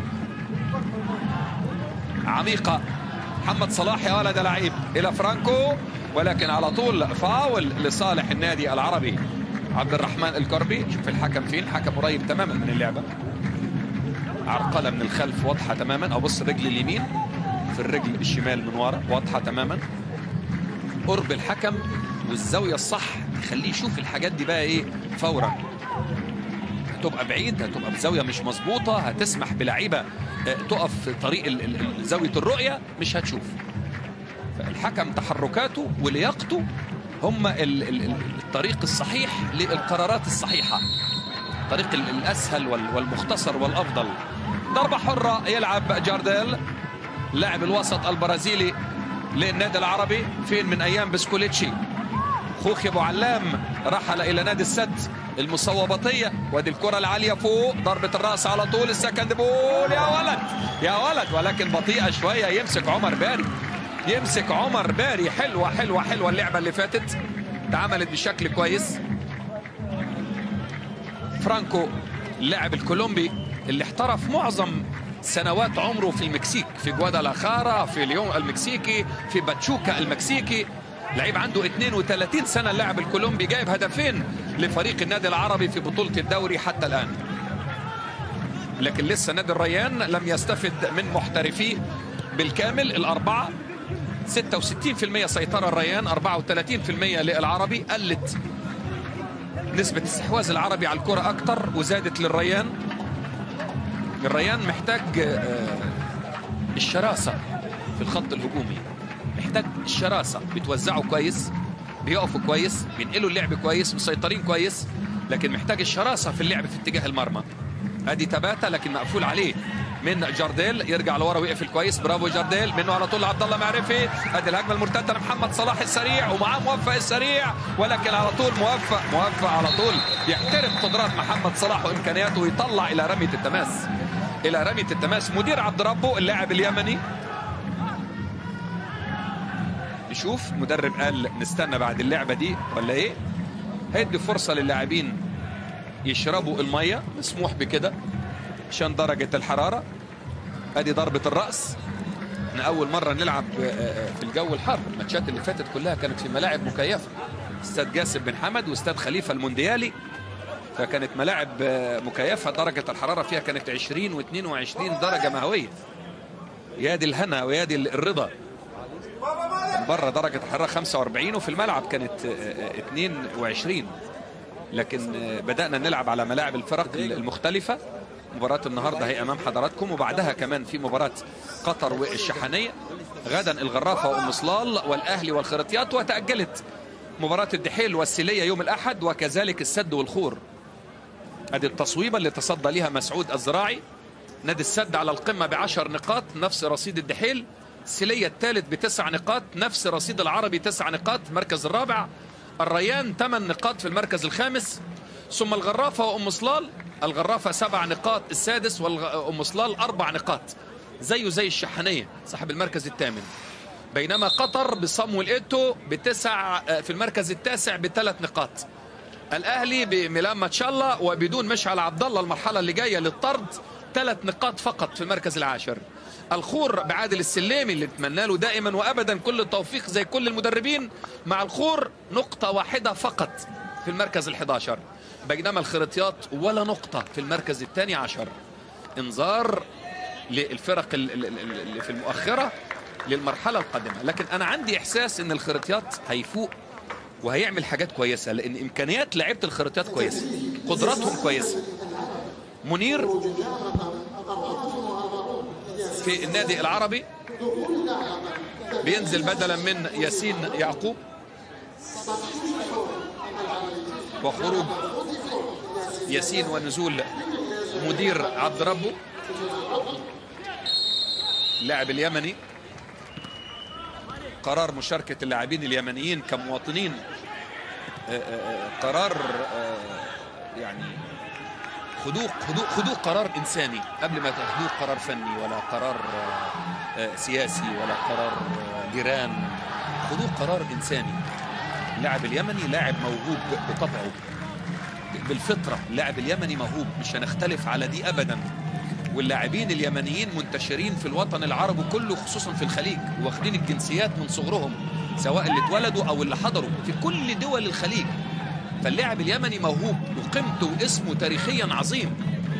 عميقه محمد صلاح يا ولد لعيب الى فرانكو ولكن على طول فاول لصالح النادي العربي عبد الرحمن الكربي شوف الحكم فين الحكم قريب تماما من اللعبه عرقله من الخلف واضحه تماما او بص الرجل اليمين في الرجل الشمال من ورا واضحه تماما قرب الحكم والزاويه الصح تخليه يشوف الحاجات دي بقى ايه فورا هتبقى بعيد هتبقى بزاويه مش مظبوطه هتسمح بلعيبه تقف في طريق زاويه الرؤيه مش هتشوف فالحكم تحركاته ولياقته هم الطريق الصحيح للقرارات الصحيحه الطريق الاسهل والمختصر والافضل ضربه حره يلعب جارديل لاعب الوسط البرازيلي للنادي العربي فين من ايام بسكوليتشي خوخي ابو علام رحل الى نادي السد المصوباتيه وادي الكره العاليه فوق ضربه الراس على طول السكند بول يا ولد يا ولد ولكن بطيئه شويه يمسك عمر باري يمسك عمر باري حلوه حلوه حلوه اللعبه اللي فاتت اتعملت بشكل كويس فرانكو اللاعب الكولومبي اللي احترف معظم سنوات عمره في المكسيك في جوادالاخارا في ليون المكسيكي في باتشوكا المكسيكي لعيب عنده 32 سنة اللاعب الكولومبي جايب هدفين لفريق النادي العربي في بطولة الدوري حتى الآن لكن لسه نادي الريان لم يستفد من محترفيه بالكامل الأربعة 66% سيطرة الريان 34% للعربي قلت نسبة استحواذ العربي على الكرة أكتر وزادت للريان الريان محتاج الشراسة في الخط الهجومي محتاج الشراسة بتوزعوا كويس بيقفوا كويس بينقلوا اللعب كويس مسيطرين كويس لكن محتاج الشراسة في اللعب في اتجاه المرمى ادي تباتا لكن مقفول عليه من جارديل يرجع لورا ويقفل كويس برافو جارديل منه على طول عبد الله معرفي ادي الهجمه المرتده لمحمد صلاح السريع ومعاه موفق السريع ولكن على طول موفق موفق على طول يحترم قدرات محمد صلاح وامكانياته ويطلع الى رميه التماس الى رميه التماس مدير عبد ربه اللاعب اليمني نشوف مدرب قال نستنى بعد اللعبه دي ولا ايه هيدي فرصه للاعبين يشربوا الميه مسموح بكده عشان درجه الحراره ادي ضربه الراس احنا اول مره نلعب في الجو الحار الماتشات اللي فاتت كلها كانت في ملاعب مكيفه استاد جاسم بن حمد واستاد خليفه المونديالي فكانت ملاعب مكيفه درجه الحراره فيها كانت 20 و22 درجه مئويه يا دي الهنا ويا دي الرضا من بره درجه الحراره 45 وفي الملعب كانت 22 لكن بدانا نلعب على ملاعب الفرق المختلفه مباراة النهاردة هي أمام حضراتكم وبعدها كمان في مباراة قطر والشحنية غدا الغرافة وأم صلال والأهلي والخرطيات وتأجلت مباراة الدحيل والسيلية يوم الأحد وكذلك السد والخور ادي التصويبة اللي تصدى لها مسعود الزراعي نادي السد على القمة بعشر نقاط نفس رصيد الدحيل السيلية الثالث بتسع نقاط نفس رصيد العربي تسع نقاط المركز الرابع الريان ثمان نقاط في المركز الخامس ثم الغرافة وأم صلال الغرافة سبع نقاط السادس وأم صلال أربع نقاط زيه زي الشحنية صاحب المركز الثامن بينما قطر بصمويل إيتو بتسع في المركز التاسع بثلاث نقاط الأهلي بميلان ماتشالا وبدون مشعل عبد الله المرحلة اللي جاية للطرد ثلاث نقاط فقط في المركز العاشر الخور بعادل السليمي اللي اتمنى له دائما وابدا كل التوفيق زي كل المدربين مع الخور نقطة واحدة فقط في المركز ال11 بينما الخرطيات ولا نقطة في المركز الثاني عشر انذار للفرق اللي في المؤخرة للمرحلة القادمة لكن أنا عندي إحساس أن الخرطيات هيفوق وهيعمل حاجات كويسة لأن إمكانيات لعيبة الخرطيات كويسة قدراتهم كويسة منير في النادي العربي بينزل بدلا من ياسين يعقوب وخروج ياسين ونزول مدير عبد ربه اللاعب اليمني قرار مشاركة اللاعبين اليمنيين كمواطنين آه، آه، آه، قرار آه، يعني خذوه خذوه خذوه قرار انساني قبل ما تاخذوه قرار فني ولا قرار آه، آه، سياسي ولا قرار آه، جيران خذوه قرار انساني اللاعب اليمني لاعب موهوب بطبعه بالفطره اللاعب اليمني موهوب مش هنختلف على دي ابدا واللاعبين اليمنيين منتشرين في الوطن العربي كله خصوصا في الخليج واخدين الجنسيات من صغرهم سواء اللي اتولدوا او اللي حضروا في كل دول الخليج فاللاعب اليمني موهوب وقيمته واسمه تاريخيا عظيم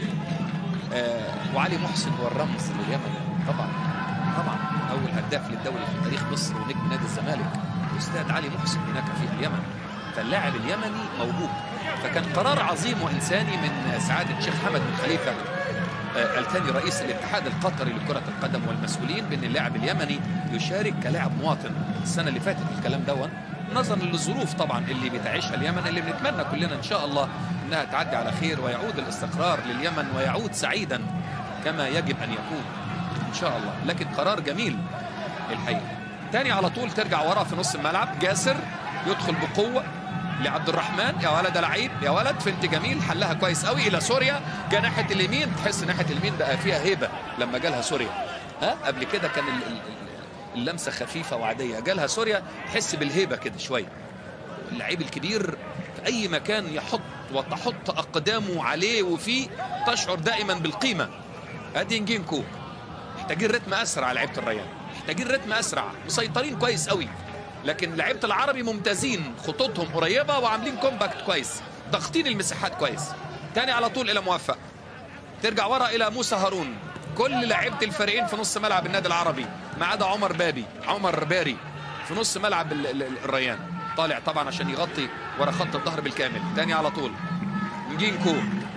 آه وعلي محسن هو الرمز لليمن طبعا طبعا اول هداف للدوري في تاريخ مصر ونجم نادي الزمالك الاستاذ علي محسن هناك في اليمن فاللاعب اليمني موهوب فكان قرار عظيم وانساني من سعاده الشيخ حمد بن خليفه آه، الثاني رئيس الاتحاد القطري لكرة القدم والمسؤولين بأن اللاعب اليمني يشارك كلاعب مواطن السنة اللي فاتت الكلام دون نظرا للظروف طبعا اللي بتعيشها اليمن اللي بنتمنى كلنا إن شاء الله أنها تعدي على خير ويعود الاستقرار لليمن ويعود سعيدا كما يجب أن يكون إن شاء الله لكن قرار جميل الحقيقة تاني على طول ترجع ورا في نص الملعب جاسر يدخل بقوة لعبد الرحمن يا ولد لعيب يا ولد فنت جميل حلها كويس قوي الى سوريا جه ناحيه اليمين تحس ناحيه اليمين بقى فيها هيبه لما جالها سوريا ها قبل كده كان ال- ال- ال- اللمسه خفيفه وعاديه جالها سوريا تحس بالهيبه كده شويه اللعيب الكبير في اي مكان يحط وتحط اقدامه عليه وفيه تشعر دائما بالقيمه ادي نجينكو محتاجين رتم اسرع لعيبه الريان محتاجين رتم اسرع مسيطرين كويس قوي لكن لعيبه العربي ممتازين خطوطهم قريبه وعاملين كومباكت كويس ضاغطين المساحات كويس تاني على طول الى موفق ترجع ورا الى موسى هارون كل لعيبه الفريقين في نص ملعب النادي العربي ما عدا عمر بابي عمر باري في نص ملعب ال- ال- الريان طالع طبعا عشان يغطي ورا خط الظهر بالكامل تاني على طول نجينكو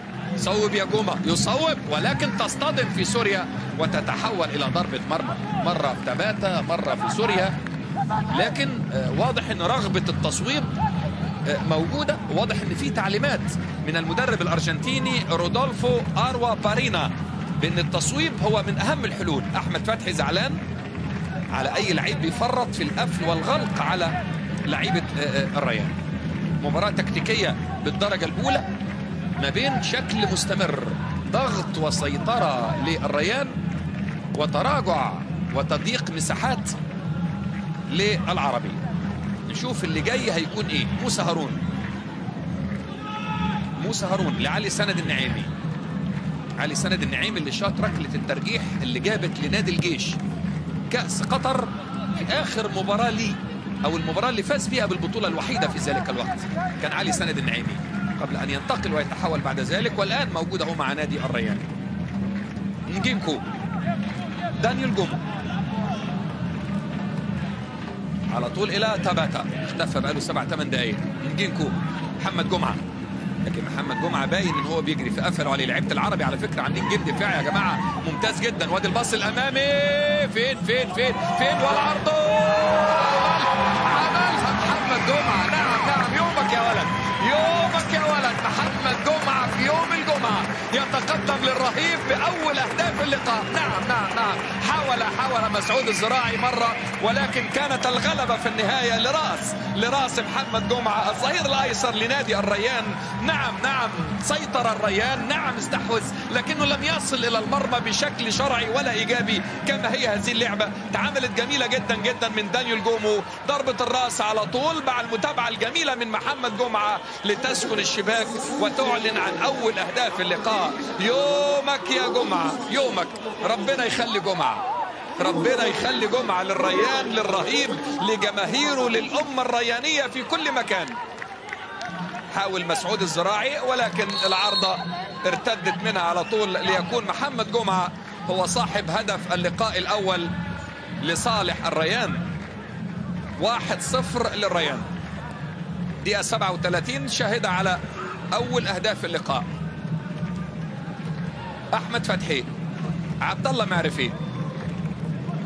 صوب يا جوما يصوب ولكن تصطدم في سوريا وتتحول الى ضربه مرمى مره في تباتا مره في سوريا لكن آه، واضح ان رغبه التصويب آه، موجوده واضح ان في تعليمات من المدرب الارجنتيني رودولفو اروا بارينا بان التصويب هو من اهم الحلول احمد فتحي زعلان على اي لعيب بيفرط في القفل والغلق على لعيبه آه، آه، الريان مباراه تكتيكيه بالدرجه الاولى ما بين شكل مستمر ضغط وسيطره للريان وتراجع وتضييق مساحات للعربي نشوف اللي جاي هيكون ايه موسى هارون موسى هارون لعلي سند النعيمي علي سند النعيمي اللي شاط ركله الترجيح اللي جابت لنادي الجيش كاس قطر في اخر مباراه ليه او المباراه اللي فاز فيها بالبطوله الوحيده في ذلك الوقت كان علي سند النعيمي قبل ان ينتقل ويتحول بعد ذلك والان موجود اهو مع نادي الريان نجيمكو دانيال جومو على طول الى تاباتا اختفى بقاله سبع ثمان دقائق نجينكو محمد جمعه لكن محمد جمعه باين ان هو بيجري في قفل عليه لعيبه العربي على فكره عاملين جيم دفاعي يا جماعه ممتاز جدا وادي الباص الامامي فين فين فين فين والعرض عملها محمد جمعه نعم نعم يومك يا ولد يومك يا ولد محمد جمعه في يوم الجمعه يتقدم للرهيب باول اهداف اللقاء نعم نعم نعم حاول حاول مسعود الزراعي مره ولكن كانت الغلبه في النهايه لراس لراس محمد جمعه الظهير الايسر لنادي الريان نعم نعم سيطر الريان نعم استحوذ لكنه لم يصل الى المرمى بشكل شرعي ولا ايجابي كما هي هذه اللعبه تعاملت جميله جدا جدا من دانيال جومو ضربه الراس على طول مع المتابعه الجميله من محمد جمعه لتسكن الشباك وتعلن عن اول اهداف اللقاء يومك يا جمعه يومك ربنا يخلي جمعه ربنا يخلي جمعة للريان للرهيب لجماهيره للأمة الريانية في كل مكان حاول مسعود الزراعي ولكن العارضة ارتدت منها على طول ليكون محمد جمعة هو صاحب هدف اللقاء الأول لصالح الريان واحد صفر للريان دقيقة 37 شاهدة على أول أهداف اللقاء أحمد فتحي عبد الله معرفي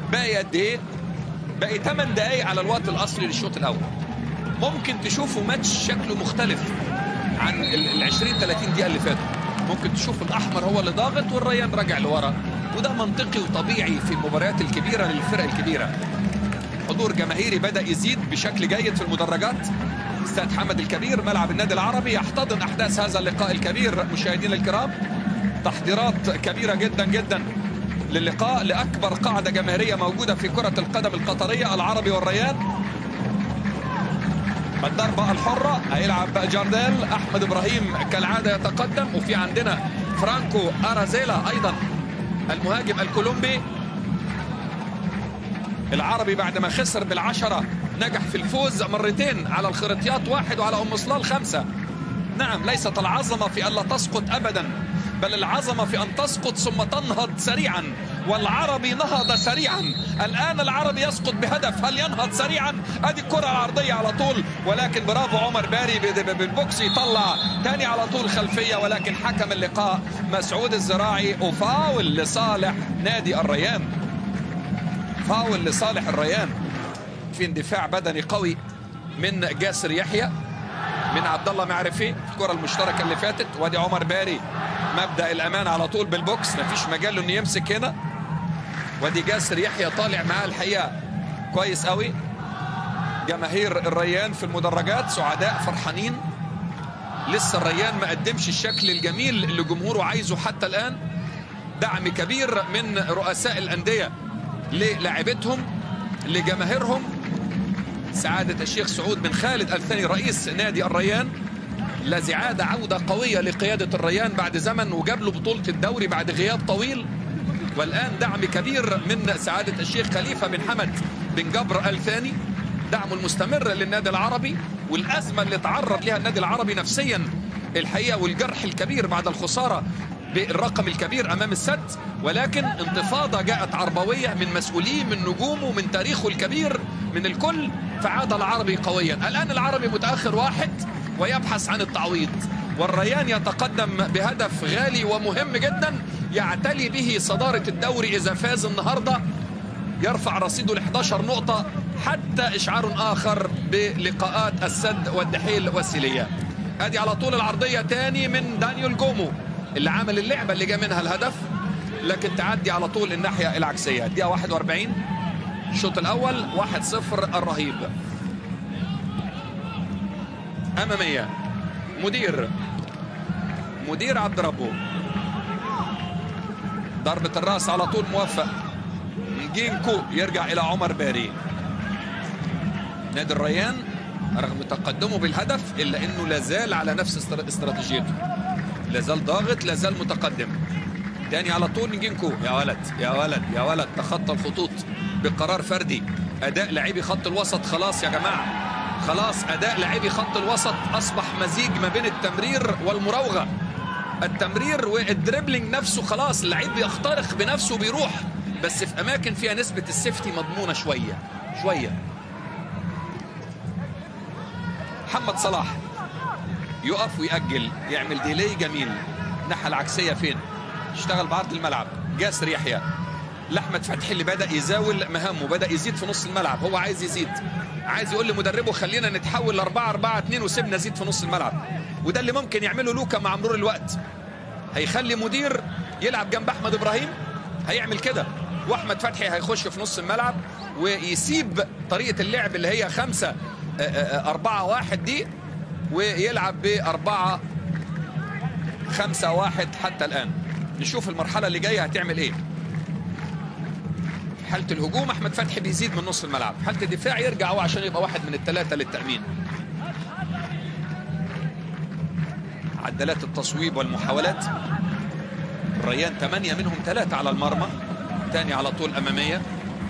باقي قد ايه باقي 8 دقايق على الوقت الاصلي للشوط الاول ممكن تشوفوا ماتش شكله مختلف عن ال 20 30 دقيقه اللي فاتوا ممكن تشوف الاحمر هو اللي ضاغط والريان راجع لورا وده منطقي وطبيعي في المباريات الكبيره للفرق الكبيره حضور جماهيري بدا يزيد بشكل جيد في المدرجات استاد حمد الكبير ملعب النادي العربي يحتضن احداث هذا اللقاء الكبير مشاهدينا الكرام تحضيرات كبيره جدا جدا للقاء لاكبر قاعده جماهيريه موجوده في كره القدم القطريه العربي والريان الضربه الحره هيلعب جارديل احمد ابراهيم كالعاده يتقدم وفي عندنا فرانكو ارازيلا ايضا المهاجم الكولومبي العربي بعد ما خسر بالعشرة نجح في الفوز مرتين على الخريطيات واحد وعلى أم صلال خمسة نعم ليست العظمة في ألا تسقط أبدا بل العظمة في أن تسقط ثم تنهض سريعا والعربي نهض سريعا الآن العربي يسقط بهدف هل ينهض سريعا هذه الكرة العرضية على طول ولكن برافو عمر باري بالبوكس يطلع تاني على طول خلفية ولكن حكم اللقاء مسعود الزراعي وفاول لصالح نادي الريان فاول لصالح الريان في اندفاع بدني قوي من جاسر يحيى من عبد الله معرفي الكره المشتركه اللي فاتت وادي عمر باري مبدا الامان على طول بالبوكس مفيش مجال له انه يمسك هنا وادي جاسر يحيى طالع معاه الحقيقه كويس قوي جماهير الريان في المدرجات سعداء فرحانين لسه الريان ما قدمش الشكل الجميل اللي جمهوره عايزه حتى الان دعم كبير من رؤساء الانديه للاعبتهم لجماهيرهم سعادة الشيخ سعود بن خالد الثاني رئيس نادي الريان الذي عاد عودة قوية لقيادة الريان بعد زمن وجاب له بطولة الدوري بعد غياب طويل والآن دعم كبير من سعادة الشيخ خليفة بن حمد بن جبر الثاني دعمه المستمر للنادي العربي والأزمة اللي تعرض لها النادي العربي نفسيا الحقيقة والجرح الكبير بعد الخسارة بالرقم الكبير امام السد ولكن انتفاضه جاءت عربويه من مسؤوليه من نجومه من تاريخه الكبير من الكل فعاد العربي قويا الان العربي متاخر واحد ويبحث عن التعويض والريان يتقدم بهدف غالي ومهم جدا يعتلي به صداره الدوري اذا فاز النهارده يرفع رصيده ل 11 نقطه حتى اشعار اخر بلقاءات السد والدحيل والسيليه ادي على طول العرضيه تاني من دانيال جومو اللي عمل اللعبه اللي جاء منها الهدف لكن تعدي على طول الناحيه العكسيه الدقيقه 41 الشوط الاول 1-0 الرهيب اماميه مدير مدير عبد ربه ضربه الراس على طول موفق جينكو يرجع الى عمر باري نادي الريان رغم تقدمه بالهدف الا انه لازال على نفس استراتيجيته لازال ضاغط لازال متقدم تاني على طول نجينكو يا ولد يا ولد يا ولد تخطى الخطوط بقرار فردي اداء لاعبي خط الوسط خلاص يا جماعه خلاص اداء لاعبي خط الوسط اصبح مزيج ما بين التمرير والمراوغه التمرير والدريبلينج نفسه خلاص اللعيب بيخترق بنفسه وبيروح بس في اماكن فيها نسبه السيفتي مضمونه شويه شويه محمد صلاح يقف ويأجل يعمل ديلي جميل الناحية العكسية فين اشتغل بعرض الملعب جاسر يحيى لأحمد فتحي اللي بدأ يزاول مهامه بدأ يزيد في نص الملعب هو عايز يزيد عايز يقول لمدربه خلينا نتحول ل 4 4 2 وسيبنا نزيد في نص الملعب وده اللي ممكن يعمله لوكا مع مرور الوقت هيخلي مدير يلعب جنب احمد ابراهيم هيعمل كده واحمد فتحي هيخش في نص الملعب ويسيب طريقه اللعب اللي هي خمسة أربعة واحد دي ويلعب بأربعة خمسة واحد حتى الآن نشوف المرحلة اللي جاية هتعمل إيه في حالة الهجوم أحمد فتحي بيزيد من نص الملعب في حالة الدفاع يرجع هو عشان يبقى واحد من الثلاثة للتأمين عدلات التصويب والمحاولات الريان ثمانية منهم ثلاثة على المرمى تاني على طول أمامية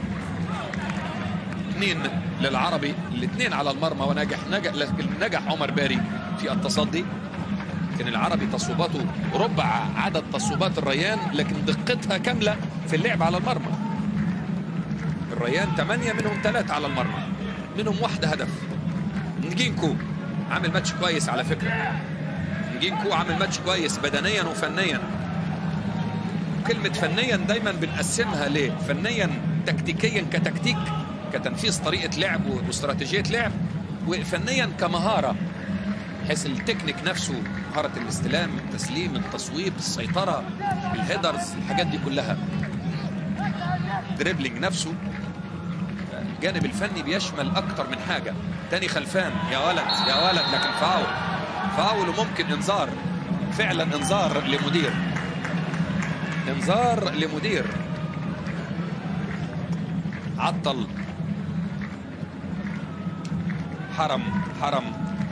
اثنين للعربي الاثنين على المرمى ونجح نجح نجح عمر باري في التصدي لكن العربي تصويباته ربع عدد تصويبات الريان لكن دقتها كامله في اللعب على المرمى الريان ثمانية منهم ثلاثة على المرمى منهم واحدة هدف نجينكو عامل ماتش كويس على فكرة نجينكو عامل ماتش كويس بدنيا وفنيا كلمة فنيا دايما بنقسمها ليه فنيا تكتيكيا كتكتيك كتنفيذ طريقه لعب واستراتيجيه لعب وفنيا كمهاره حيث التكنيك نفسه مهاره الاستلام التسليم التصويب السيطره الهيدرز الحاجات دي كلها دريبلينج نفسه الجانب الفني بيشمل اكتر من حاجه تاني خلفان يا ولد يا ولد لكن فاول فاول وممكن انذار فعلا انذار لمدير انذار لمدير عطل حرم حرم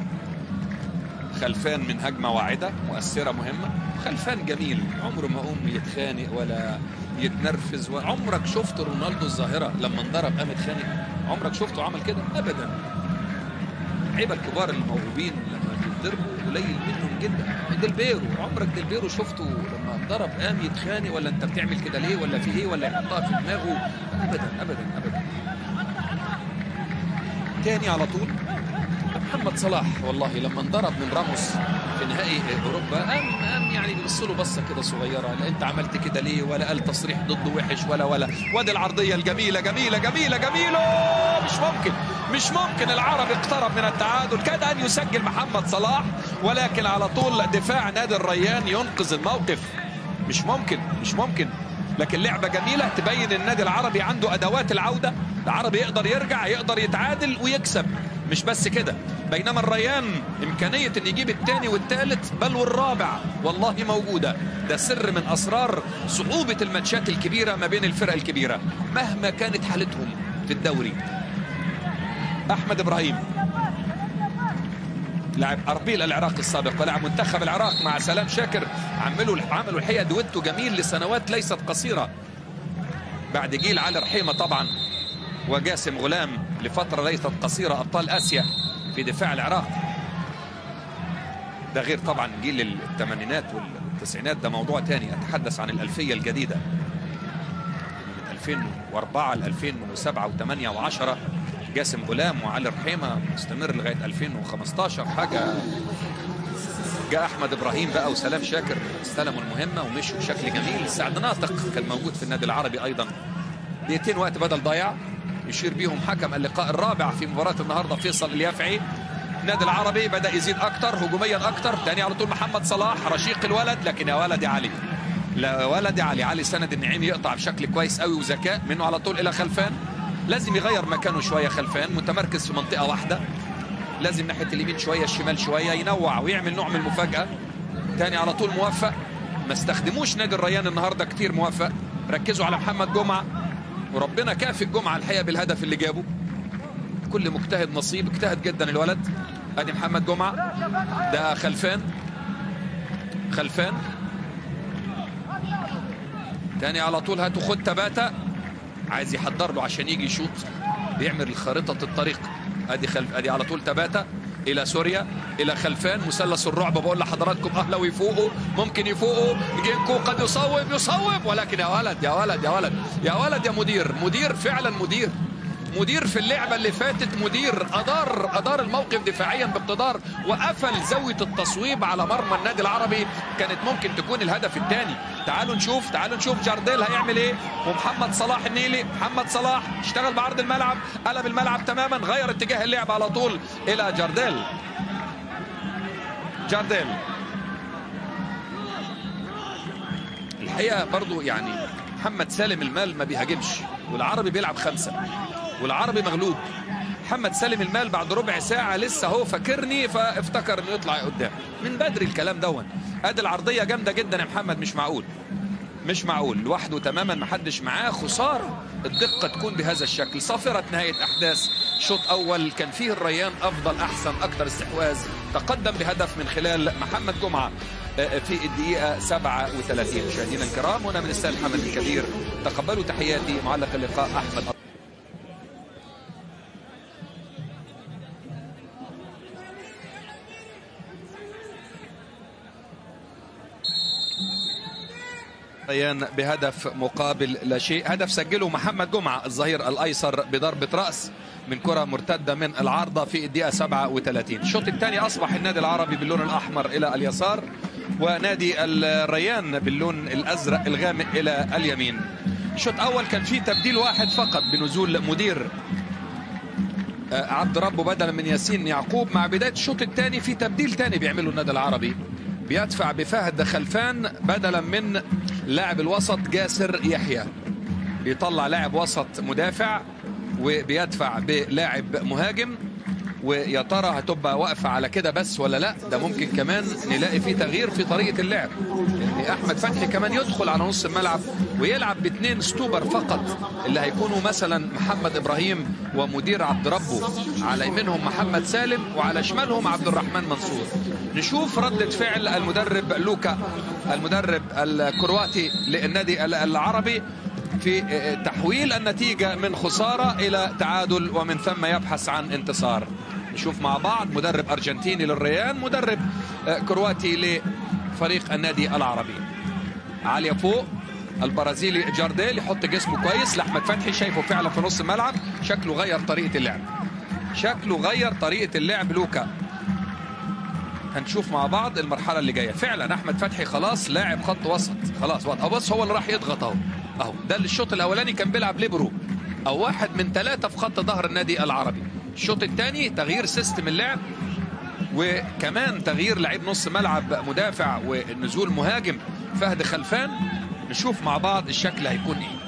خلفان من هجمة واعدة مؤثرة مهمة خلفان جميل عمره ما قوم يتخانق ولا يتنرفز وعمرك شفت رونالدو الظاهرة لما انضرب قام اتخانق عمرك شفته عمل كده أبدا اللعيبة الكبار الموهوبين لما بيتضربوا قليل منهم جدا ديلبيرو عمرك ديلبيرو شفته لما انضرب قام يتخانق ولا انت بتعمل كده ليه ولا في ايه ولا يحطها في دماغه ابدا ابدا ابدا تاني على طول محمد صلاح والله لما انضرب من راموس في نهائي اوروبا قام قام يعني بيبص له بصه كده صغيره لا انت عملت كده ليه ولا قال تصريح ضده وحش ولا ولا وادي العرضيه الجميله جميله جميله جميله مش ممكن مش ممكن العرب اقترب من التعادل كاد ان يسجل محمد صلاح ولكن على طول دفاع نادي الريان ينقذ الموقف مش ممكن مش ممكن لكن لعبة جميلة تبين النادي العربي عنده أدوات العودة العربي يقدر يرجع يقدر يتعادل ويكسب مش بس كده بينما الريان إمكانية أن يجيب الثاني والثالث بل والرابع والله موجودة ده سر من أسرار صعوبة الماتشات الكبيرة ما بين الفرق الكبيرة مهما كانت حالتهم في الدوري أحمد إبراهيم لاعب اربيل العراقي السابق ولاعب منتخب العراق مع سلام شاكر عملوا عملوا الحقيقه دويتو جميل لسنوات ليست قصيره بعد جيل علي رحيمه طبعا وجاسم غلام لفتره ليست قصيره ابطال اسيا في دفاع العراق ده غير طبعا جيل الثمانينات والتسعينات ده موضوع تاني اتحدث عن الالفيه الجديده من 2004 ل 2007 و8 و10 جاسم غلام وعلي رحيمه مستمر لغايه 2015 حاجه جاء احمد ابراهيم بقى وسلام شاكر استلموا المهمه ومشوا بشكل جميل سعد ناطق كان موجود في النادي العربي ايضا دقيقتين وقت بدل ضايع يشير بيهم حكم اللقاء الرابع في مباراه النهارده فيصل اليافعي النادي العربي بدا يزيد اكتر هجوميا اكتر تاني على طول محمد صلاح رشيق الولد لكن يا ولد يا علي لا ولد يا علي علي سند النعيم يقطع بشكل كويس قوي وذكاء منه على طول الى خلفان لازم يغير مكانه شويه خلفان متمركز في منطقه واحده لازم ناحيه اليمين شويه الشمال شويه ينوع ويعمل نوع من المفاجاه تاني على طول موفق ما استخدموش نادي الريان النهارده كتير موفق ركزوا على محمد جمعه وربنا كافئ جمعه الحقيقه بالهدف اللي جابه كل مجتهد نصيب اجتهد جدا الولد ادي محمد جمعه ده خلفان خلفان تاني على طول هاتوا خد تباتا عايز يحضر له عشان يجي يشوط بيعمل خريطه الطريق ادي خلف ادي على طول تباتا الى سوريا الى خلفان مثلث الرعب بقول لحضراتكم اهلا ويفوقوا ممكن يفوقوا جينكو قد يصوب يصوب ولكن يا ولد يا ولد يا ولد يا ولد يا مدير مدير فعلا مدير مدير في اللعبة اللي فاتت مدير أدار أدار الموقف دفاعيا باقتدار وقفل زاوية التصويب على مرمى النادي العربي كانت ممكن تكون الهدف الثاني تعالوا نشوف تعالوا نشوف جارديل هيعمل ايه ومحمد صلاح النيلي محمد صلاح اشتغل بعرض الملعب قلب الملعب تماما غير اتجاه اللعب على طول إلى جارديل جارديل الحقيقة برضو يعني محمد سالم المال ما بيهاجمش والعربي بيلعب خمسة والعربي مغلوب محمد سالم المال بعد ربع ساعة لسه هو فاكرني فافتكر انه يطلع قدام من بدري الكلام دون ادي العرضية جامدة جدا يا محمد مش معقول مش معقول لوحده تماما محدش معاه خسارة الدقة تكون بهذا الشكل صافرة نهاية أحداث شوط أول كان فيه الريان أفضل أحسن أكثر استحواذ تقدم بهدف من خلال محمد جمعة في الدقيقة 37 مشاهدينا الكرام هنا من استاد محمد الكبير تقبلوا تحياتي معلق اللقاء أحمد ريان بهدف مقابل لا شيء هدف سجله محمد جمعة الظهير الأيسر بضربة رأس من كرة مرتدة من العارضة في الدقيقة 37 الشوط الثاني أصبح النادي العربي باللون الأحمر إلى اليسار ونادي الريان باللون الأزرق الغامق إلى اليمين الشوط الاول كان فيه تبديل واحد فقط بنزول مدير آه، عبد ربه بدلا من ياسين يعقوب مع بدايه الشوط الثاني في تبديل ثاني بيعمله النادي العربي بيدفع بفهد خلفان بدلا من لاعب الوسط جاسر يحيى بيطلع لاعب وسط مدافع وبيدفع بلاعب مهاجم ويا ترى هتبقى واقفه على كده بس ولا لا ده ممكن كمان نلاقي فيه تغيير في طريقه اللعب يعني احمد فتحي كمان يدخل على نص الملعب ويلعب باثنين ستوبر فقط اللي هيكونوا مثلا محمد ابراهيم ومدير عبد ربه على يمينهم محمد سالم وعلى شمالهم عبد الرحمن منصور نشوف ردة فعل المدرب لوكا المدرب الكرواتي للنادي العربي في تحويل النتيجة من خسارة إلى تعادل ومن ثم يبحث عن انتصار نشوف مع بعض مدرب أرجنتيني للريان مدرب كرواتي لفريق النادي العربي عالية فوق البرازيلي جارديل يحط جسمه كويس لأحمد فتحي شايفه فعلا في نص الملعب شكله غير طريقة اللعب شكله غير طريقة اللعب لوكا هنشوف مع بعض المرحله اللي جايه فعلا احمد فتحي خلاص لاعب خط وسط خلاص واضح بص هو اللي راح يضغط اهو اهو ده اللي الشوط الاولاني كان بيلعب ليبرو او واحد من ثلاثه في خط ظهر النادي العربي الشوط الثاني تغيير سيستم اللعب وكمان تغيير لعيب نص ملعب مدافع ونزول مهاجم فهد خلفان نشوف مع بعض الشكل هيكون ايه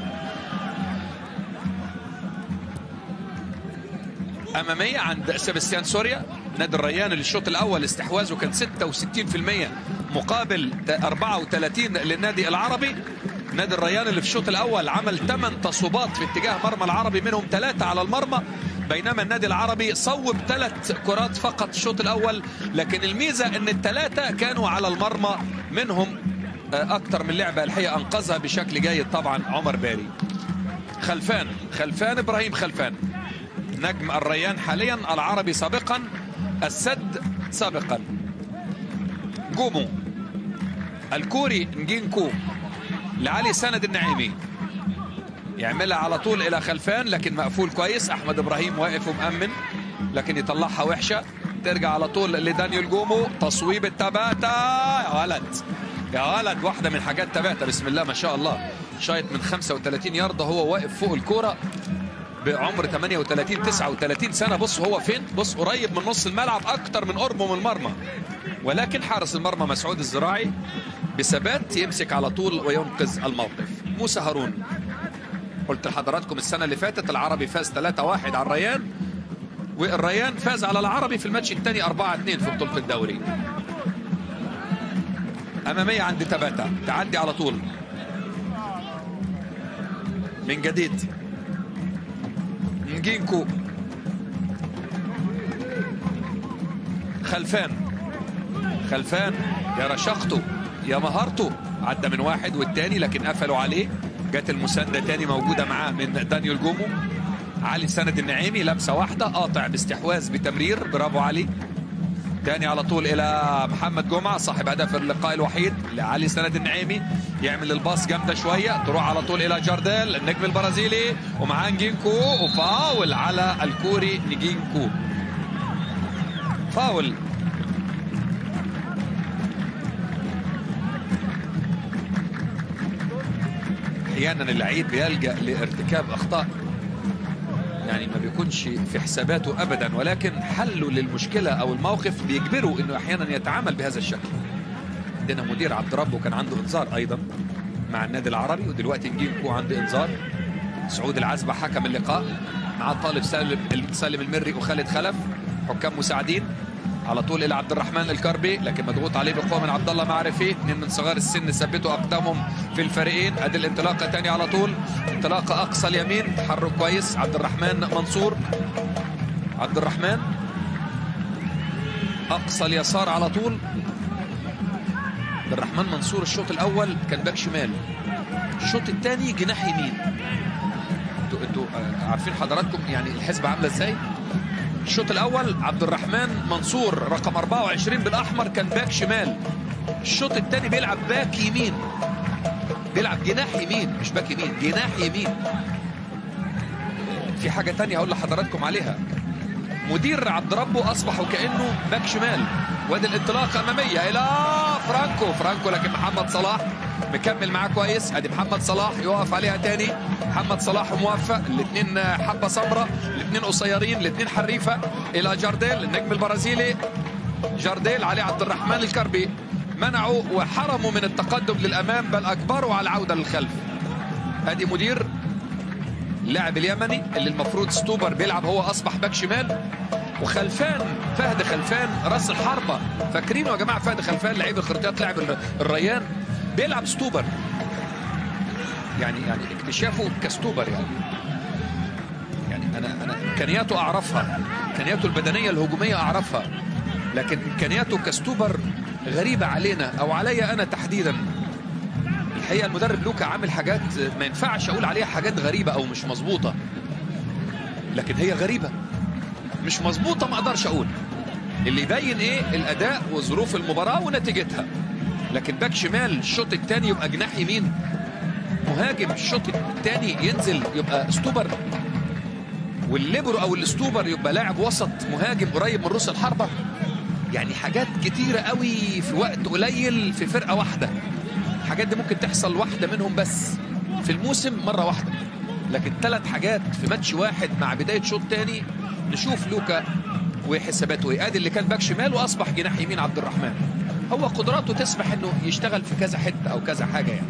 اماميه عند سيباستيان سوريا نادي الريان اللي الشوط الاول استحواذه كان 66% مقابل 34 للنادي العربي نادي الريان اللي في الشوط الاول عمل 8 تصويبات في اتجاه مرمى العربي منهم ثلاثه على المرمى بينما النادي العربي صوب ثلاث كرات فقط الشوط الاول لكن الميزه ان الثلاثه كانوا على المرمى منهم اكثر من لعبه الحقيقه انقذها بشكل جيد طبعا عمر باري خلفان خلفان ابراهيم خلفان نجم الريان حاليا العربي سابقا السد سابقا جومو الكوري نجينكو لعلي سند النعيمي يعملها على طول الى خلفان لكن مقفول كويس احمد ابراهيم واقف ومأمن لكن يطلعها وحشه ترجع على طول لدانيال جومو تصويب التباتا يا ولد يا ولد واحده من حاجات تباتا بسم الله ما شاء الله شايط من 35 يارده هو واقف فوق الكوره بعمر 38 39 سنه بص هو فين بص قريب من نص الملعب اكتر من قربه من المرمى ولكن حارس المرمى مسعود الزراعي بثبات يمسك على طول وينقذ الموقف موسى هارون قلت لحضراتكم السنه اللي فاتت العربي فاز 3-1 على الريان والريان فاز على العربي في الماتش الثاني 4-2 في بطوله الدوري اماميه عند تباتا تعدي على طول من جديد نجينكو خلفان خلفان يا رشاقته يا مهارته عدى من واحد والتاني لكن قفلوا عليه جت المسانده تاني موجوده معاه من دانيال جومو علي سند النعيمي لمسه واحده قاطع باستحواذ بتمرير برافو علي تاني على طول الى محمد جمعه صاحب هدف اللقاء الوحيد لعلي سند النعيمي يعمل الباص جامده شويه تروح على طول الى جارديل النجم البرازيلي ومعاه نجينكو وفاول على الكوري نجينكو فاول احيانا اللعيب بيلجا لارتكاب اخطاء يعني ما بيكونش في حساباته ابدا ولكن حله للمشكله او الموقف بيجبره انه احيانا يتعامل بهذا الشكل عندنا مدير عبد ربه كان عنده انذار ايضا مع النادي العربي ودلوقتي نجيبكو عنده انذار سعود العزبه حكم اللقاء مع طالب سالم سالم المري وخالد خلف حكام مساعدين على طول الى عبد الرحمن الكربي لكن مضغوط عليه بقوه من عبد الله معرفي اثنين من صغار السن ثبتوا اقدامهم في الفريقين ادي الانطلاقه ثاني على طول انطلاقه اقصى اليمين تحرك كويس عبد الرحمن منصور عبد الرحمن اقصى اليسار على طول عبد الرحمن منصور الشوط الاول كان باك شمال الشوط الثاني جناح يمين انتوا انتوا عارفين حضراتكم يعني الحسبه عامله ازاي الشوط الاول عبد الرحمن منصور رقم 24 بالاحمر كان باك شمال الشوط الثاني بيلعب باك يمين بيلعب جناح يمين مش باك يمين جناح يمين في حاجه ثانيه هقول لحضراتكم عليها مدير عبد ربه اصبح وكانه باك شمال وادي الانطلاقه اماميه الى فرانكو فرانكو لكن محمد صلاح مكمل معاه كويس ادي محمد صلاح يقف عليها تاني محمد صلاح موفق الاثنين حبه صبره الاثنين قصيرين الاثنين حريفه الى جارديل النجم البرازيلي جارديل علي عبد الرحمن الكربي منعوا وحرموا من التقدم للامام بل اجبروا على العوده للخلف ادي مدير اللاعب اليمني اللي المفروض ستوبر بيلعب هو اصبح باك شمال وخلفان فهد خلفان راس الحربه فاكرينه يا جماعه فهد خلفان لعيب الخرطيات لاعب الريان بيلعب ستوبر يعني يعني اكتشافه كستوبر يعني يعني انا انا امكانياته اعرفها امكانياته البدنيه الهجوميه اعرفها لكن امكانياته كستوبر غريبه علينا او عليا انا تحديدا الحقيقه المدرب لوكا عامل حاجات ما ينفعش اقول عليها حاجات غريبه او مش مظبوطه لكن هي غريبه مش مظبوطه ما اقدرش اقول اللي يبين ايه الاداء وظروف المباراه ونتيجتها لكن باك شمال الشوط الثاني يبقى جناح يمين مهاجم الشوط الثاني ينزل يبقى ستوبر والليبرو او الاستوبر يبقى لاعب وسط مهاجم قريب من رؤوس الحربه يعني حاجات كتيره قوي في وقت قليل في فرقه واحده الحاجات دي ممكن تحصل واحده منهم بس في الموسم مره واحده لكن ثلاث حاجات في ماتش واحد مع بدايه شوط ثاني نشوف لوكا وحساباته ايه ادي اللي كان باك شمال واصبح جناح يمين عبد الرحمن هو قدراته تسمح انه يشتغل في كذا حته او كذا حاجه يعني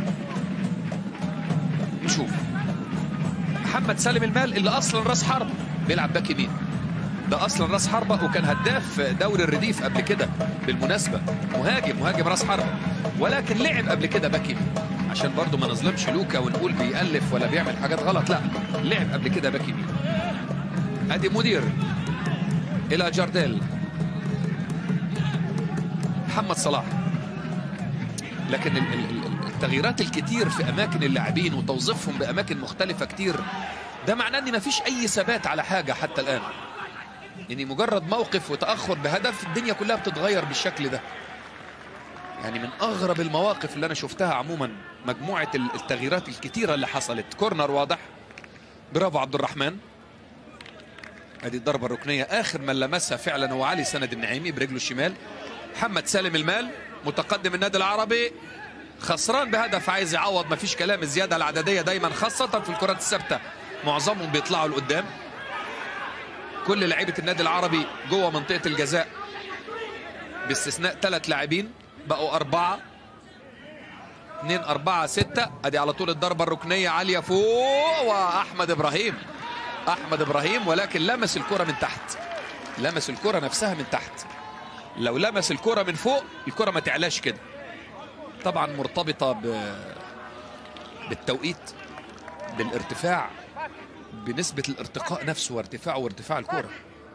نشوف محمد سالم المال اللي اصلا راس حرب بيلعب باك يمين ده اصلا راس حربه وكان هداف دوري الرديف قبل كده بالمناسبه مهاجم مهاجم راس حربه ولكن لعب قبل كده باك يمين عشان برضه ما نظلمش لوكا ونقول بيألف ولا بيعمل حاجات غلط لا لعب قبل كده باك يمين ادي مدير الى جارديل محمد صلاح لكن التغييرات الكتير في اماكن اللاعبين وتوظيفهم باماكن مختلفه كتير ده معناه ان مفيش اي ثبات على حاجه حتى الان يعني مجرد موقف وتاخر بهدف الدنيا كلها بتتغير بالشكل ده يعني من اغرب المواقف اللي انا شفتها عموما مجموعه التغييرات الكتيره اللي حصلت كورنر واضح برافو عبد الرحمن ادي الضربه الركنيه اخر من لمسها فعلا هو علي سند النعيمي برجله الشمال محمد سالم المال متقدم النادي العربي خسران بهدف عايز يعوض مفيش كلام الزياده العدديه دايما خاصه في الكرات الثابته معظمهم بيطلعوا لقدام كل لعيبه النادي العربي جوه منطقه الجزاء باستثناء ثلاث لاعبين بقوا أربعة اثنين أربعة ستة أدي على طول الضربة الركنية عالية فوق وأحمد إبراهيم أحمد إبراهيم ولكن لمس الكرة من تحت لمس الكرة نفسها من تحت لو لمس الكرة من فوق الكرة ما تعلاش كده طبعا مرتبطة ب... بالتوقيت بالارتفاع بنسبة الارتقاء نفسه وارتفاعه وارتفاع الكرة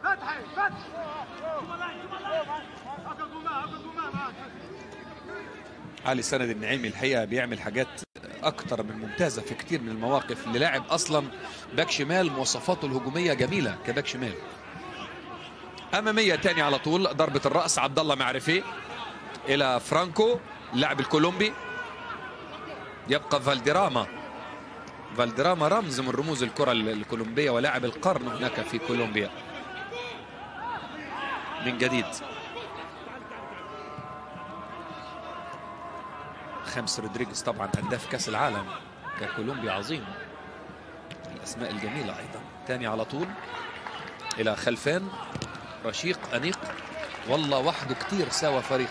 علي سند النعيمي الحقيقه بيعمل حاجات اكتر من ممتازه في كتير من المواقف للاعب اصلا باك شمال مواصفاته الهجوميه جميله كباك شمال اماميه تاني على طول ضربه الراس عبد الله معرفي الى فرانكو اللاعب الكولومبي يبقى فالديراما فالديراما رمز من رموز الكره الكولومبيه ولاعب القرن هناك في كولومبيا من جديد خمس رودريجيز طبعا هداف كاس العالم ككولومبي عظيم الاسماء الجميله ايضا ثاني على طول الى خلفان رشيق انيق والله وحده كتير ساوى فريق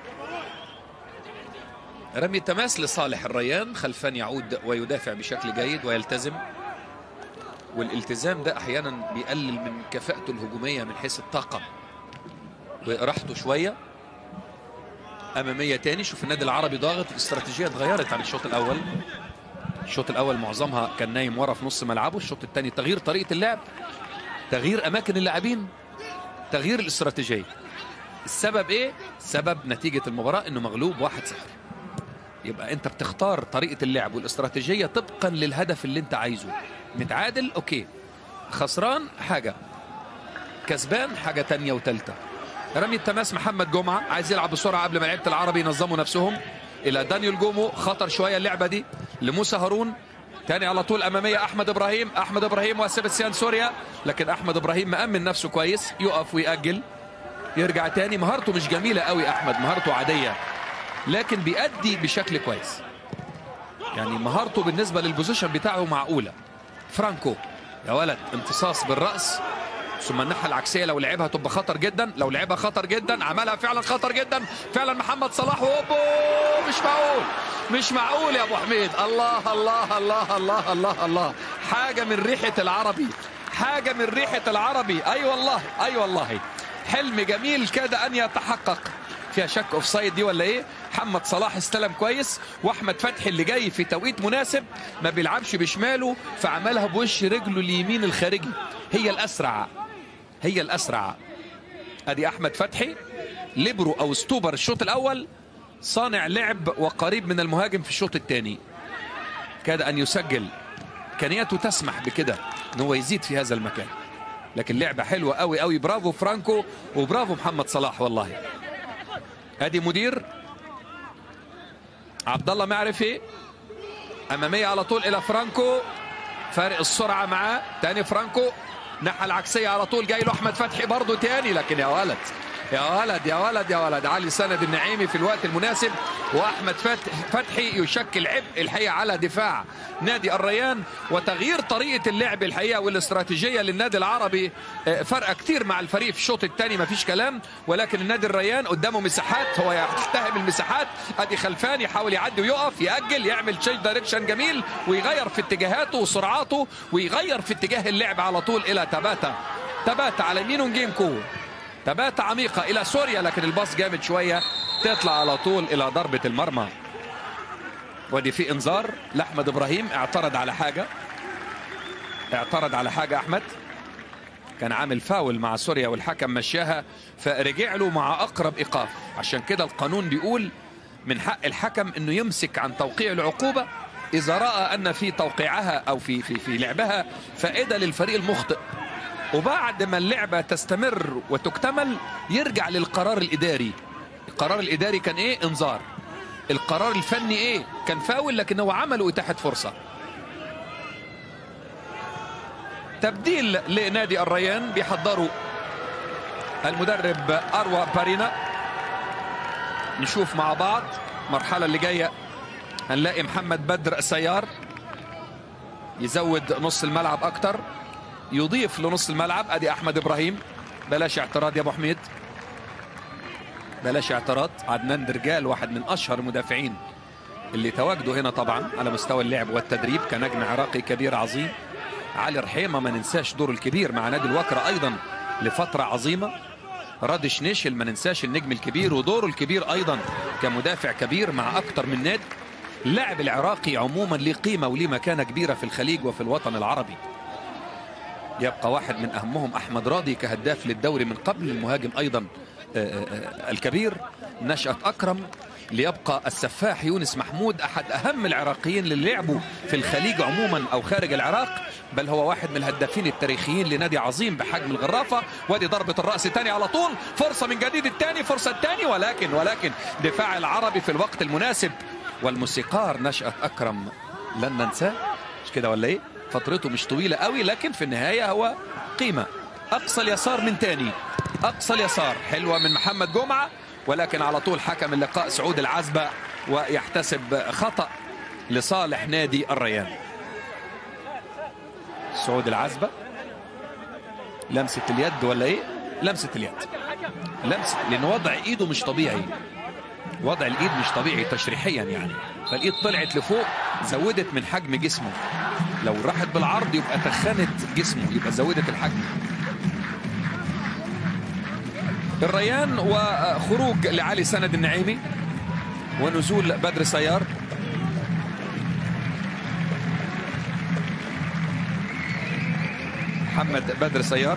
رمي تماس لصالح الريان خلفان يعود ويدافع بشكل جيد ويلتزم والالتزام ده احيانا بيقلل من كفاءته الهجوميه من حيث الطاقه وراحته شويه اماميه تاني شوف النادي العربي ضاغط الاستراتيجيه اتغيرت عن الشوط الاول الشوط الاول معظمها كان نايم ورا في نص ملعبه الشوط الثاني تغيير طريقه اللعب تغيير اماكن اللاعبين تغيير الاستراتيجيه السبب ايه سبب نتيجه المباراه انه مغلوب 1-0 يبقى انت بتختار طريقه اللعب والاستراتيجيه طبقا للهدف اللي انت عايزه متعادل اوكي خسران حاجه كسبان حاجه تانية وثالثه رمي التماس محمد جمعه عايز يلعب بسرعه قبل ما لعيبه العربي ينظموا نفسهم الى دانيال جومو خطر شويه اللعبه دي لموسى هارون تاني على طول اماميه احمد ابراهيم احمد ابراهيم وسيبستيان سوريا لكن احمد ابراهيم مامن نفسه كويس يقف ويأجل يرجع تاني مهارته مش جميله قوي احمد مهارته عاديه لكن بيأدي بشكل كويس يعني مهارته بالنسبه للبوزيشن بتاعه معقوله فرانكو يا ولد امتصاص بالراس ثم الناحيه العكسيه لو لعبها تبقى خطر جدا لو لعبها خطر جدا عملها فعلا خطر جدا فعلا محمد صلاح وهوبو مش معقول مش معقول يا ابو حميد الله الله الله الله الله الله حاجه من ريحه العربي حاجه من ريحه العربي اي أيوة والله اي أيوة والله حلم جميل كاد ان يتحقق فيها شك اوف سايد دي ولا ايه محمد صلاح استلم كويس واحمد فتحي اللي جاي في توقيت مناسب ما بيلعبش بشماله فعملها بوش رجله اليمين الخارجي هي الاسرع هي الاسرع ادي احمد فتحي ليبرو او ستوبر الشوط الاول صانع لعب وقريب من المهاجم في الشوط الثاني كاد ان يسجل امكانياته تسمح بكده ان هو يزيد في هذا المكان لكن لعبه حلوه قوي قوي برافو فرانكو وبرافو محمد صلاح والله ادي مدير عبد الله معرفي اماميه على طول الى فرانكو فارق السرعه معاه تاني فرانكو الناحيه العكسيه على طول جاي له احمد فتحي برضه تاني لكن يا ولد يا ولد يا ولد يا ولد علي سند النعيمي في الوقت المناسب واحمد فتحي يشكل عبء الحقيقه على دفاع نادي الريان وتغيير طريقه اللعب الحقيقه والاستراتيجيه للنادي العربي فرق كتير مع الفريق في الشوط الثاني ما فيش كلام ولكن النادي الريان قدامه مساحات هو يحتهم المساحات ادي خلفان يحاول يعدي ويقف ياجل يعمل تشينج دايركشن جميل ويغير في اتجاهاته وسرعاته ويغير في اتجاه اللعب على طول الى تباتا تباتا على يمين ونجيمكو تبات عميقة إلى سوريا لكن الباص جامد شوية تطلع على طول إلى ضربة المرمى ودي في انذار لأحمد إبراهيم اعترض على حاجة اعترض على حاجة أحمد كان عامل فاول مع سوريا والحكم مشاها فرجع له مع أقرب إيقاف عشان كده القانون بيقول من حق الحكم أنه يمسك عن توقيع العقوبة إذا رأى أن في توقيعها أو في في في لعبها فائدة للفريق المخطئ وبعد ما اللعبة تستمر وتكتمل يرجع للقرار الإداري القرار الإداري كان إيه انذار القرار الفني إيه كان فاول لكن هو عمله إتاحة فرصة تبديل لنادي الريان بيحضروا المدرب أروى بارينا نشوف مع بعض المرحلة اللي جاية هنلاقي محمد بدر سيار يزود نص الملعب أكتر يضيف لنص الملعب ادي احمد ابراهيم بلاش اعتراض يا ابو حميد بلاش اعتراض عدنان درجال واحد من اشهر المدافعين اللي تواجدوا هنا طبعا على مستوى اللعب والتدريب كنجم عراقي كبير عظيم علي رحيمه ما ننساش دوره الكبير مع نادي الوكره ايضا لفتره عظيمه رادي شنيشل ما ننساش النجم الكبير ودوره الكبير ايضا كمدافع كبير مع اكثر من نادي اللاعب العراقي عموما له قيمه وليه مكانه كبيره في الخليج وفي الوطن العربي يبقى واحد من أهمهم أحمد راضي كهداف للدوري من قبل المهاجم أيضا الكبير نشأة أكرم ليبقى السفاح يونس محمود أحد أهم العراقيين اللي لعبوا في الخليج عموما أو خارج العراق بل هو واحد من الهدافين التاريخيين لنادي عظيم بحجم الغرافة وادي ضربة الرأس الثاني على طول فرصة من جديد الثاني فرصة الثاني ولكن ولكن دفاع العربي في الوقت المناسب والموسيقار نشأة أكرم لن ننساه مش كده ولا ايه فترته مش طويلة قوي لكن في النهاية هو قيمة أقصى اليسار من تاني أقصى اليسار حلوة من محمد جمعة ولكن على طول حكم اللقاء سعود العزبة ويحتسب خطأ لصالح نادي الريان سعود العزبة لمسة اليد ولا ايه لمسة اليد لمسة لأن وضع ايده مش طبيعي وضع الايد مش طبيعي تشريحيا يعني فالايد طلعت لفوق زودت من حجم جسمه لو راحت بالعرض يبقى تخنت جسمه يبقى زودت الحجم الريان وخروج لعلي سند النعيمي ونزول بدر سيار محمد بدر سيار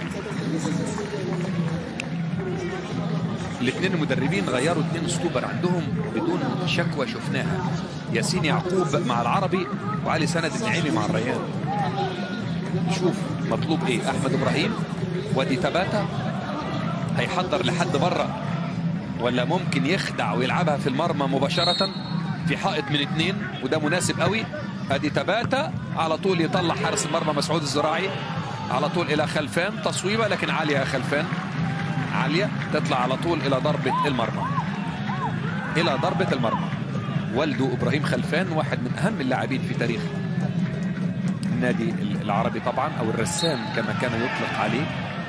الاثنين المدربين غيروا اثنين اسلوبر عندهم بدون شكوى شفناها ياسين يعقوب مع العربي وعلي سند النعيمي مع الريان شوف مطلوب ايه احمد ابراهيم ودي تباتا هيحضر لحد بره ولا ممكن يخدع ويلعبها في المرمى مباشرة في حائط من اثنين وده مناسب قوي ادي تباتا على طول يطلع حارس المرمى مسعود الزراعي على طول الى خلفان تصويبه لكن عاليه خلفان عاليه تطلع على طول الى ضربه المرمى الى ضربه المرمى والده ابراهيم خلفان واحد من اهم اللاعبين في تاريخ النادي العربي طبعا او الرسام كما كان يطلق عليه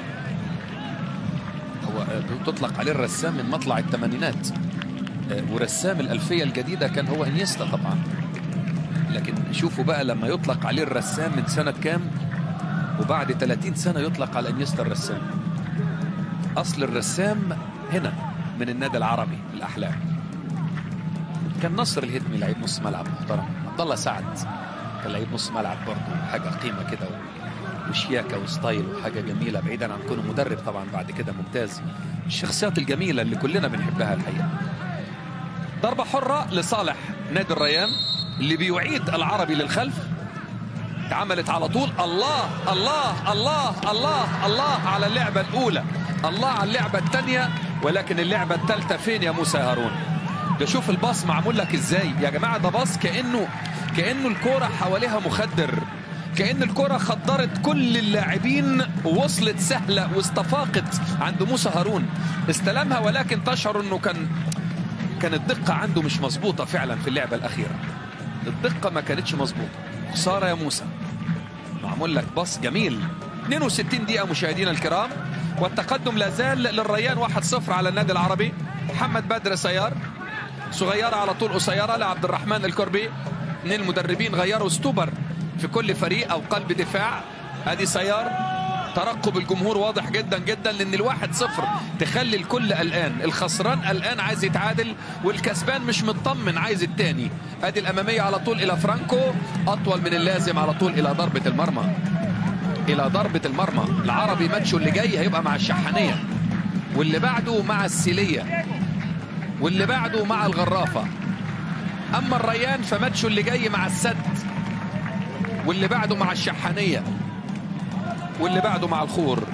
هو تطلق عليه الرسام من مطلع الثمانينات ورسام الألفية الجديدة كان هو انيستا طبعا لكن شوفوا بقى لما يطلق عليه الرسام من سنة كام وبعد 30 سنة يطلق على انيستا الرسام أصل الرسام هنا من النادي العربي الأحلام كان نصر الهدمي لعيب نص ملعب محترم عبد الله سعد كان لعيب نص ملعب برضه حاجة قيمة كده وشياكة وستايل وحاجة جميلة بعيدا عن كونه مدرب طبعا بعد كده ممتاز الشخصيات الجميلة اللي كلنا بنحبها الحقيقة ضربة حرة لصالح نادي الريان اللي بيعيد العربي للخلف اتعملت على طول الله الله الله الله الله على اللعبة الأولى الله على اللعبة الثانية ولكن اللعبة الثالثة فين يا موسى هارون ده شوف الباص معمول لك ازاي يا جماعة ده باص كأنه كأنه الكورة حواليها مخدر كأن الكرة خدرت كل اللاعبين ووصلت سهلة واستفاقت عند موسى هارون استلمها ولكن تشعر انه كان كانت الدقة عنده مش مظبوطة فعلا في اللعبة الأخيرة الدقة ما كانتش مظبوطة خسارة يا موسى معمول لك باص جميل 62 دقيقة مشاهدينا الكرام والتقدم لا زال للريان 1-0 على النادي العربي محمد بدر سيار صغيرة على طول قصيرة لعبد الرحمن الكربي اثنين المدربين غيروا ستوبر في كل فريق او قلب دفاع ادي سيار ترقب الجمهور واضح جدا جدا لان الواحد صفر تخلي الكل قلقان الخسران قلقان عايز يتعادل والكسبان مش مطمن عايز التاني ادي الاماميه على طول الى فرانكو اطول من اللازم على طول الى ضربه المرمى الى ضربه المرمى العربي ماتشو اللي جاي هيبقى مع الشحانيه واللي بعده مع السيليه واللي بعده مع الغرافه اما الريان فماتشو اللي جاي مع السد واللي بعده مع الشحانية واللي بعده مع الخور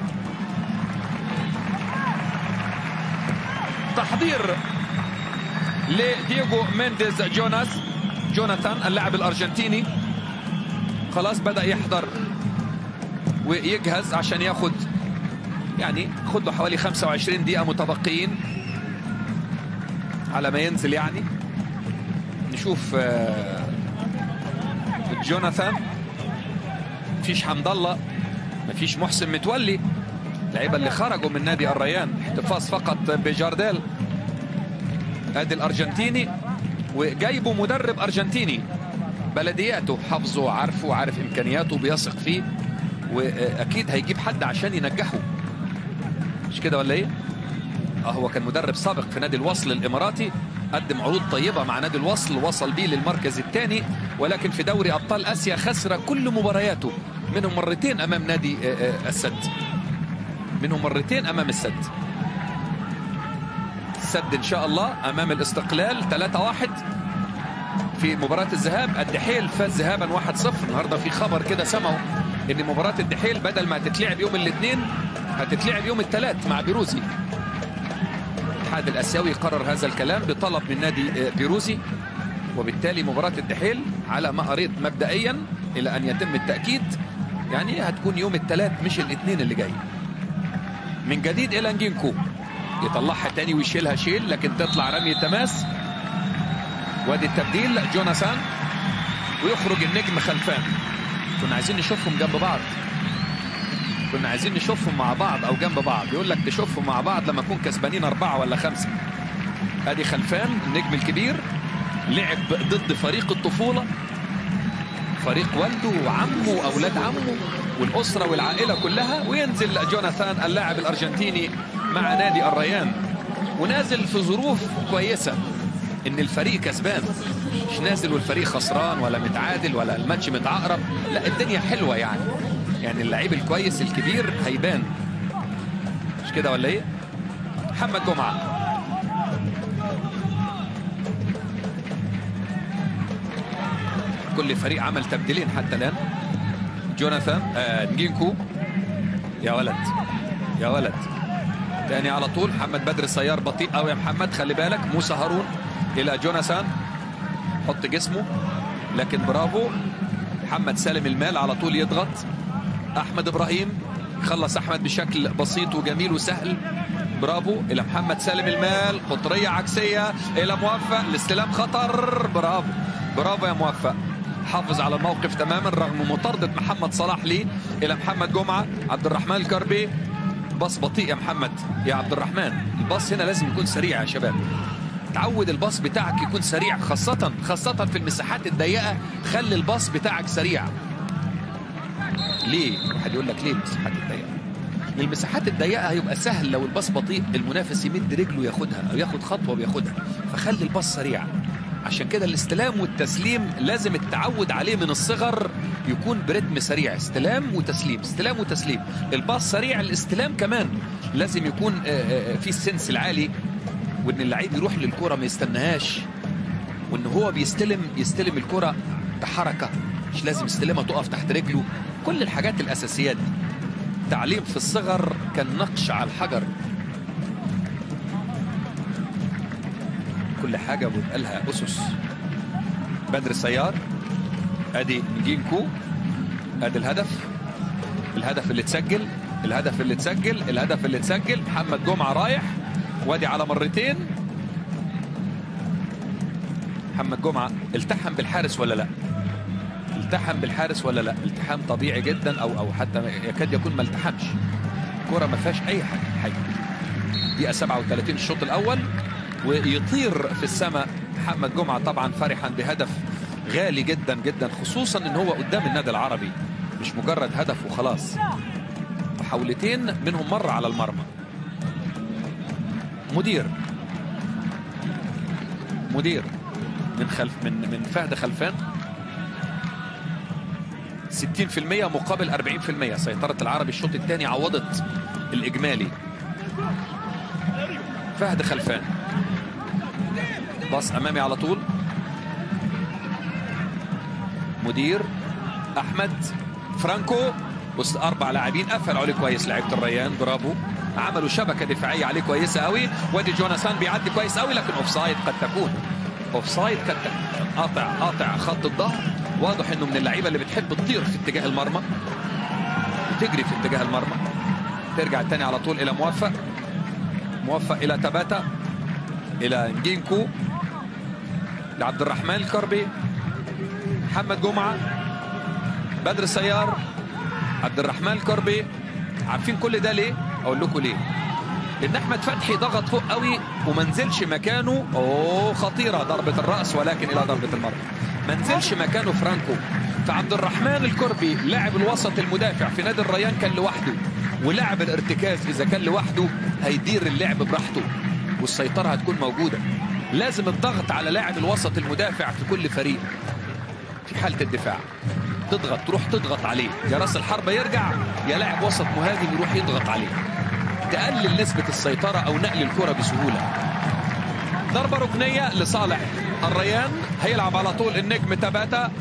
تحضير لدييغو مينديز جوناس جوناثان اللاعب الأرجنتيني خلاص بدأ يحضر ويجهز عشان ياخد يعني خد له حوالي 25 دقيقة متبقيين على ما ينزل يعني نشوف جوناثان مفيش حمد الله مفيش محسن متولي اللعيبه اللي خرجوا من نادي الريان احتفاظ فقط بجارديل ادي الارجنتيني وجايبه مدرب ارجنتيني بلدياته حافظه وعارفه وعارف امكانياته بيثق فيه واكيد هيجيب حد عشان ينجحه مش كده ولا ايه اه هو كان مدرب سابق في نادي الوصل الاماراتي قدم عروض طيبة مع نادي الوصل وصل بيه للمركز الثاني ولكن في دوري أبطال آسيا خسر كل مبارياته منهم مرتين أمام نادي السد منهم مرتين أمام السد السد إن شاء الله أمام الاستقلال 3-1 في مباراة الذهاب الدحيل فاز ذهابا 1-0 النهارده في خبر كده سمعوا ان مباراة الدحيل بدل ما هتتلعب يوم الاثنين هتتلعب يوم الثلاث مع بيروزي الاتحاد الاسيوي قرر هذا الكلام بطلب من نادي بيروزي وبالتالي مباراة الدحيل على ما قريت مبدئيا الى ان يتم التأكيد يعني هتكون يوم الثلاث مش الاثنين اللي جاي من جديد الى نجينكو يطلعها تاني ويشيلها شيل لكن تطلع رمي تماس وادي التبديل جوناثان ويخرج النجم خلفان كنا عايزين نشوفهم جنب بعض كنا عايزين نشوفهم مع بعض او جنب بعض يقول لك تشوفهم مع بعض لما نكون كسبانين اربعه ولا خمسه ادي خلفان النجم الكبير لعب ضد فريق الطفوله فريق والده وعمه واولاد عمه والاسره والعائله كلها وينزل جوناثان اللاعب الارجنتيني مع نادي الريان ونازل في ظروف كويسه ان الفريق كسبان مش نازل والفريق خسران ولا متعادل ولا الماتش متعقرب لا الدنيا حلوه يعني يعني اللعيب الكويس الكبير هيبان مش كده ولا ايه محمد جمعه كل فريق عمل تبديلين حتى الان جوناثان آه نجينكو يا ولد يا ولد تاني على طول محمد بدر السيار بطيء قوي يا محمد خلي بالك موسى هارون الى جوناثان حط جسمه لكن برافو محمد سالم المال على طول يضغط احمد ابراهيم خلص احمد بشكل بسيط وجميل وسهل برافو الى محمد سالم المال قطريه عكسيه الى موفق الاستلام خطر برافو برافو يا موفق حافظ على الموقف تماما رغم مطاردة محمد صلاح ليه إلى محمد جمعة عبد الرحمن الكربي باص بطيء يا محمد يا عبد الرحمن الباص هنا لازم يكون سريع يا شباب تعود الباص بتاعك يكون سريع خاصة خاصة في المساحات الضيقة خلي الباص بتاعك سريع ليه؟ واحد يقول لك ليه المساحات الضيقة؟ المساحات الضيقة هيبقى سهل لو الباص بطيء المنافس يمد رجله ياخدها أو ياخد خطوة وياخدها فخلي الباص سريع عشان كده الاستلام والتسليم لازم التعود عليه من الصغر يكون برتم سريع استلام وتسليم استلام وتسليم الباص سريع الاستلام كمان لازم يكون في السنس العالي وان اللعيب يروح للكرة ما يستناهاش وان هو بيستلم يستلم الكرة بحركة مش لازم يستلمها تقف تحت رجله كل الحاجات الاساسيات دي تعليم في الصغر كالنقش على الحجر كل حاجة بيبقى لها أسس بدر السيار أدي جينكو أدي الهدف الهدف اللي تسجل الهدف اللي تسجل الهدف اللي تسجل محمد جمعة رايح وادي على مرتين محمد جمعة التحم بالحارس ولا لا التحم بالحارس ولا لا التحام طبيعي جدا او او حتى يكاد يكون ما التحمش كرة ما فيهاش اي حاجه حاجه دقيقه 37 الشوط الاول ويطير في السماء محمد جمعه طبعا فرحا بهدف غالي جدا جدا خصوصا ان هو قدام النادي العربي مش مجرد هدف وخلاص محاولتين منهم مره على المرمى مدير مدير من خلف من من فهد خلفان 60% مقابل 40% سيطرة العربي الشوط الثاني عوضت الإجمالي فهد خلفان باص أمامي على طول مدير أحمد فرانكو وسط أربع لاعبين قفلوا عليه كويس لعيبة الريان برافو عملوا شبكة دفاعية عليه كويسة قوي وادي جوناثان بيعدي كويس قوي لكن اوفسايد قد تكون اوفسايد قد قاطع قاطع خط الظهر واضح انه من اللعيبه اللي بتحب تطير في اتجاه المرمى وتجري في اتجاه المرمى ترجع تاني على طول الى موفق موفق الى تباتا الى نجينكو لعبد الرحمن الكربي محمد جمعه بدر السيار عبد الرحمن الكربي عارفين كل ده ليه؟ اقول لكم ليه؟ لان احمد فتحي ضغط فوق قوي وما نزلش مكانه اوه خطيره ضربه الراس ولكن الى ضربه المرمى ما نزلش مكانه فرانكو فعبد الرحمن الكربي لاعب الوسط المدافع في نادي الريان كان لوحده ولاعب الارتكاز اذا كان لوحده هيدير اللعب براحته والسيطره هتكون موجوده لازم الضغط على لاعب الوسط المدافع في كل فريق في حاله الدفاع تضغط تروح تضغط عليه يا راس الحربة يرجع يا لاعب وسط مهاجم يروح يضغط عليه تقلل نسبة السيطرة أو نقل الكرة بسهولة ضربة ركنية لصالح الريان هيلعب على طول النجم تباتا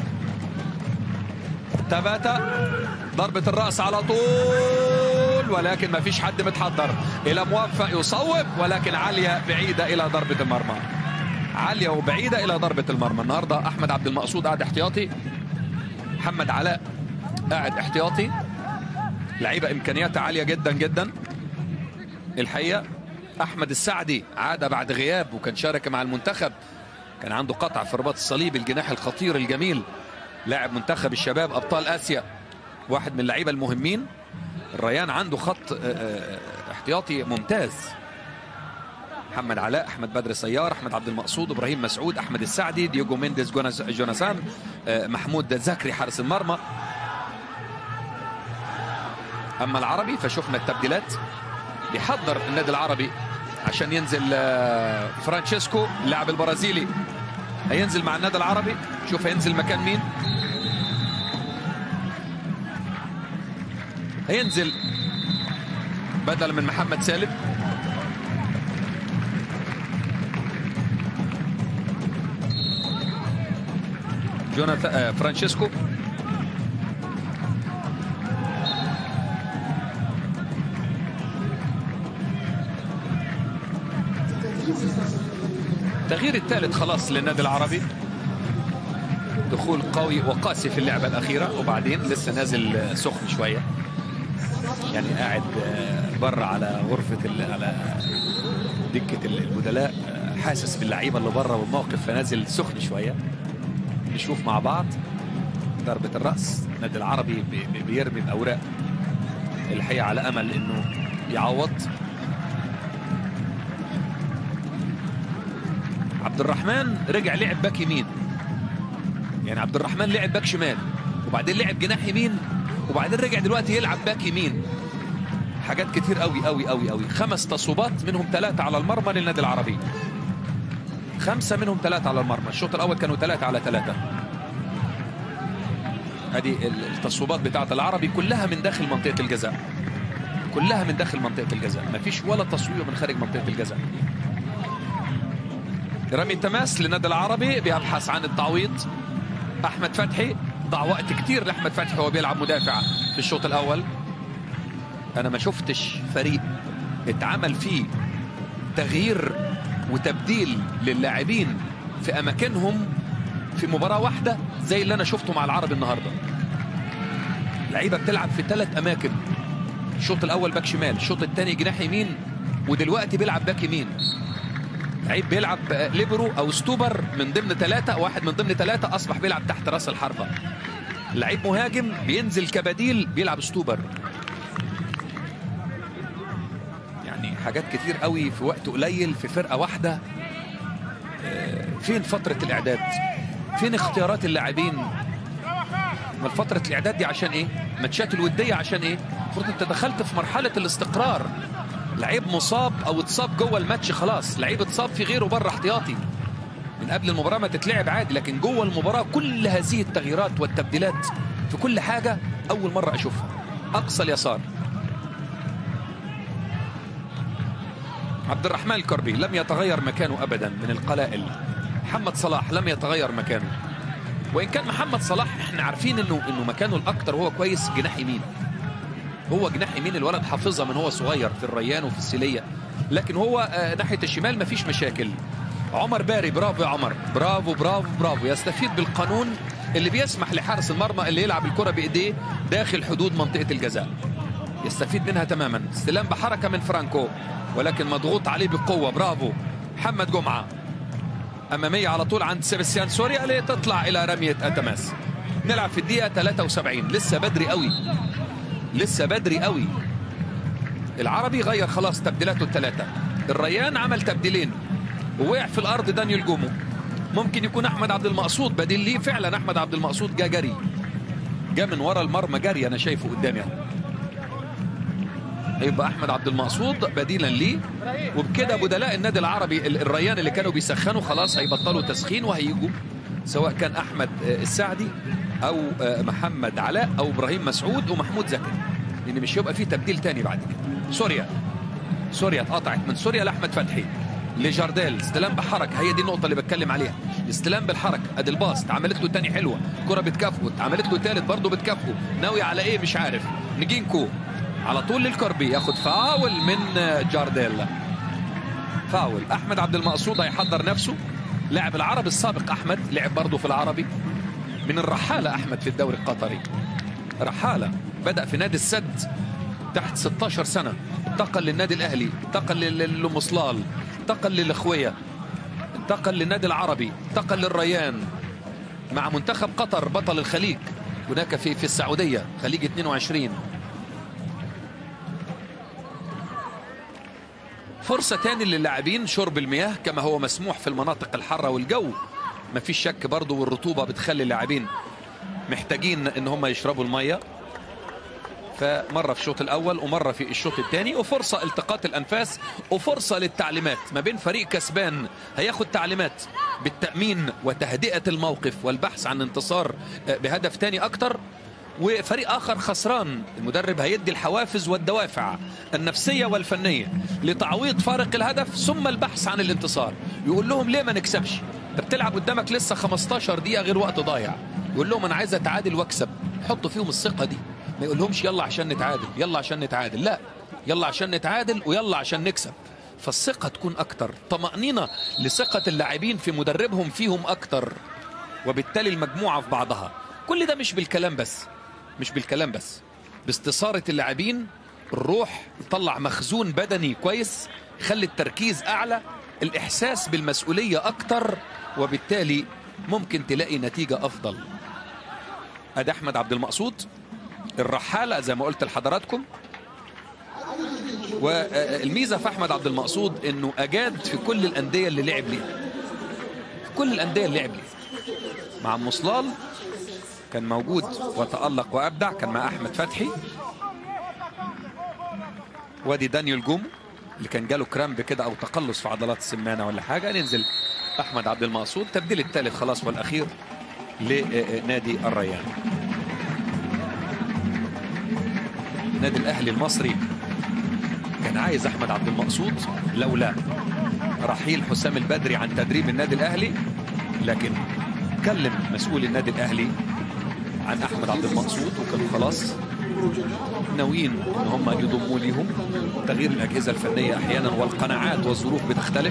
تباتا ضربة الرأس على طول ولكن ما فيش حد متحضر إلى موفق يصوب ولكن عالية بعيدة إلى ضربة المرمى عالية وبعيدة إلى ضربة المرمى النهاردة أحمد عبد المقصود قاعد احتياطي محمد علاء قاعد احتياطي لعيبه امكانياتها عاليه جدا جدا الحقيقه احمد السعدي عاد بعد غياب وكان شارك مع المنتخب كان عنده قطع في الرباط الصليبي الجناح الخطير الجميل لاعب منتخب الشباب ابطال اسيا واحد من اللعيبه المهمين الريان عنده خط احتياطي ممتاز محمد علاء احمد بدر سيار احمد عبد المقصود ابراهيم مسعود احمد السعدي دييجو مينديز جوناثان محمود زكري حارس المرمى اما العربي فشفنا التبديلات بيحضر النادي العربي عشان ينزل فرانشيسكو اللاعب البرازيلي هينزل مع النادي العربي شوف هينزل مكان مين هينزل بدلا من محمد سالم جوناثان فرانشيسكو التغيير الثالث خلاص للنادي العربي دخول قوي وقاسي في اللعبة الأخيرة وبعدين لسه نازل سخن شوية يعني قاعد آه، بره على غرفه ال- على دكه البدلاء آه، حاسس باللعيبه اللي بره والموقف فنازل سخن شويه نشوف مع بعض ضربه الراس النادي العربي بي- بي- بيرمي باوراق الحقيقه على امل انه يعوض عبد الرحمن رجع لعب باك يمين يعني عبد الرحمن لعب باك شمال وبعدين لعب جناح يمين وبعدين رجع دلوقتي يلعب باك يمين حاجات كتير قوي قوي قوي قوي خمس تصويبات منهم ثلاثة على المرمى للنادي العربي خمسة منهم ثلاثة على المرمى الشوط الأول كانوا ثلاثة على ثلاثة هذه التصويبات بتاعة العربي كلها من داخل منطقة الجزاء كلها من داخل منطقة الجزاء ما فيش ولا تصويبة من خارج منطقة الجزاء رمي التماس للنادي العربي بيبحث عن التعويض احمد فتحي ضاع وقت كتير لاحمد فتحي وهو بيلعب مدافع في الشوط الاول انا ما شفتش فريق اتعمل فيه تغيير وتبديل للاعبين في اماكنهم في مباراه واحده زي اللي انا شفته مع العرب النهارده لعيبه بتلعب في ثلاث اماكن الشوط الاول باك شمال الشوط الثاني جناح يمين ودلوقتي بيلعب باك يمين لعيب بيلعب ليبرو او ستوبر من ضمن ثلاثه واحد من ضمن ثلاثه اصبح بيلعب تحت راس الحربه لعيب مهاجم بينزل كبديل بيلعب ستوبر يعني حاجات كتير قوي في وقت قليل في فرقه واحده آه، فين فتره الاعداد فين اختيارات اللاعبين ما فتره الاعداد دي عشان ايه ماتشات الوديه عشان ايه المفروض انت دخلت في مرحله الاستقرار لعيب مصاب او اتصاب جوه الماتش خلاص لعيب اتصاب في غيره بره احتياطي من قبل المباراه ما تتلعب عادي لكن جوه المباراه كل هذه التغييرات والتبديلات في كل حاجه اول مره اشوفها اقصى اليسار عبد الرحمن الكربي لم يتغير مكانه ابدا من القلائل محمد صلاح لم يتغير مكانه وان كان محمد صلاح احنا عارفين انه انه مكانه الاكثر هو كويس جناح يمين هو جناح يمين الولد حافظها من هو صغير في الريان وفي السيليه لكن هو آه، ناحيه الشمال مفيش مشاكل عمر باري برافو يا عمر برافو برافو برافو يستفيد بالقانون اللي بيسمح لحارس المرمى اللي يلعب الكره بايديه داخل حدود منطقه الجزاء يستفيد منها تماما استلام بحركه من فرانكو ولكن مضغوط عليه بقوه برافو محمد جمعه اماميه على طول عند سيبستيان سوريا اللي تطلع الى رميه اتماس نلعب في الدقيقه 73 لسه بدري قوي لسه بدري قوي العربي غير خلاص تبديلاته الثلاثه الريان عمل تبديلين ووقع في الارض دانيال جومو ممكن يكون احمد عبد المقصود بديل ليه فعلا احمد عبد المقصود جا جري جا من ورا المرمى جري انا شايفه قدامي اهو هيبقى احمد عبد المقصود بديلا ليه وبكده بدلاء النادي العربي ال- الريان اللي كانوا بيسخنوا خلاص هيبطلوا تسخين وهيجوا سواء كان احمد آه، السعدي او آه، محمد علاء او ابراهيم مسعود ومحمود زكي لان مش هيبقى فيه تبديل تاني بعد كده سوريا سوريا اتقطعت من سوريا لاحمد فتحي لجارديل استلام بحركه هي دي النقطه اللي بتكلم عليها الاستلام بالحركه ادي الباص اتعملت له تاني حلوه كره بتكافئه اتعملت له تالت برضه بتكافئه ناوي على ايه مش عارف نجينكو على طول للكربي ياخد فاول من جارديل فاول احمد عبد المقصود هيحضر نفسه لاعب العربي السابق احمد لعب برضه في العربي من الرحاله احمد في الدوري القطري رحاله بدا في نادي السد تحت 16 سنه انتقل للنادي الاهلي انتقل لل- لمصلال انتقل للاخويه انتقل للنادي العربي انتقل للريان مع منتخب قطر بطل الخليج هناك في في السعوديه خليج 22 فرصة تاني للاعبين شرب المياه كما هو مسموح في المناطق الحارة والجو ما فيش شك برضو والرطوبة بتخلي اللاعبين محتاجين ان هم يشربوا المية فمرة في الشوط الأول ومرة في الشوط الثاني وفرصة التقاط الأنفاس وفرصة للتعليمات ما بين فريق كسبان هياخد تعليمات بالتأمين وتهدئة الموقف والبحث عن انتصار آه، بهدف تاني أكتر وفريق آخر خسران المدرب هيدي الحوافز والدوافع النفسية والفنية لتعويض فارق الهدف ثم البحث عن الانتصار يقول لهم ليه ما نكسبش انت بتلعب قدامك لسه 15 دقيقة غير وقت ضايع يقول لهم أنا عايز أتعادل وأكسب حطوا فيهم الثقة دي ما يقولهمش يلا عشان نتعادل يلا عشان نتعادل لا يلا عشان نتعادل ويلا عشان نكسب فالثقة تكون أكتر طمأنينة لثقة اللاعبين في مدربهم فيهم أكتر وبالتالي المجموعة في بعضها كل ده مش بالكلام بس مش بالكلام بس باستثاره اللاعبين الروح طلع مخزون بدني كويس خلي التركيز اعلى الاحساس بالمسؤوليه اكتر وبالتالي ممكن تلاقي نتيجه افضل ادي احمد عبد المقصود الرحاله زي ما قلت لحضراتكم والميزه في احمد عبد المقصود انه اجاد في كل الانديه اللي لعب ليها في كل الانديه اللي لعب ليها مع مصلال كان موجود وتالق وابدع كان مع احمد فتحي وادي دانيال جوم اللي كان جاله كرامب كده او تقلص في عضلات السمانه ولا حاجه ننزل احمد عبد المقصود تبديل الثالث خلاص والاخير لنادي الريان النادي الاهلي المصري كان عايز احمد عبد المقصود لولا رحيل حسام البدري عن تدريب النادي الاهلي لكن كلم مسؤول النادي الاهلي عن احمد عبد المقصود وكانوا خلاص ناويين ان هم يضموا ليهم تغيير الاجهزه الفنيه احيانا والقناعات والظروف بتختلف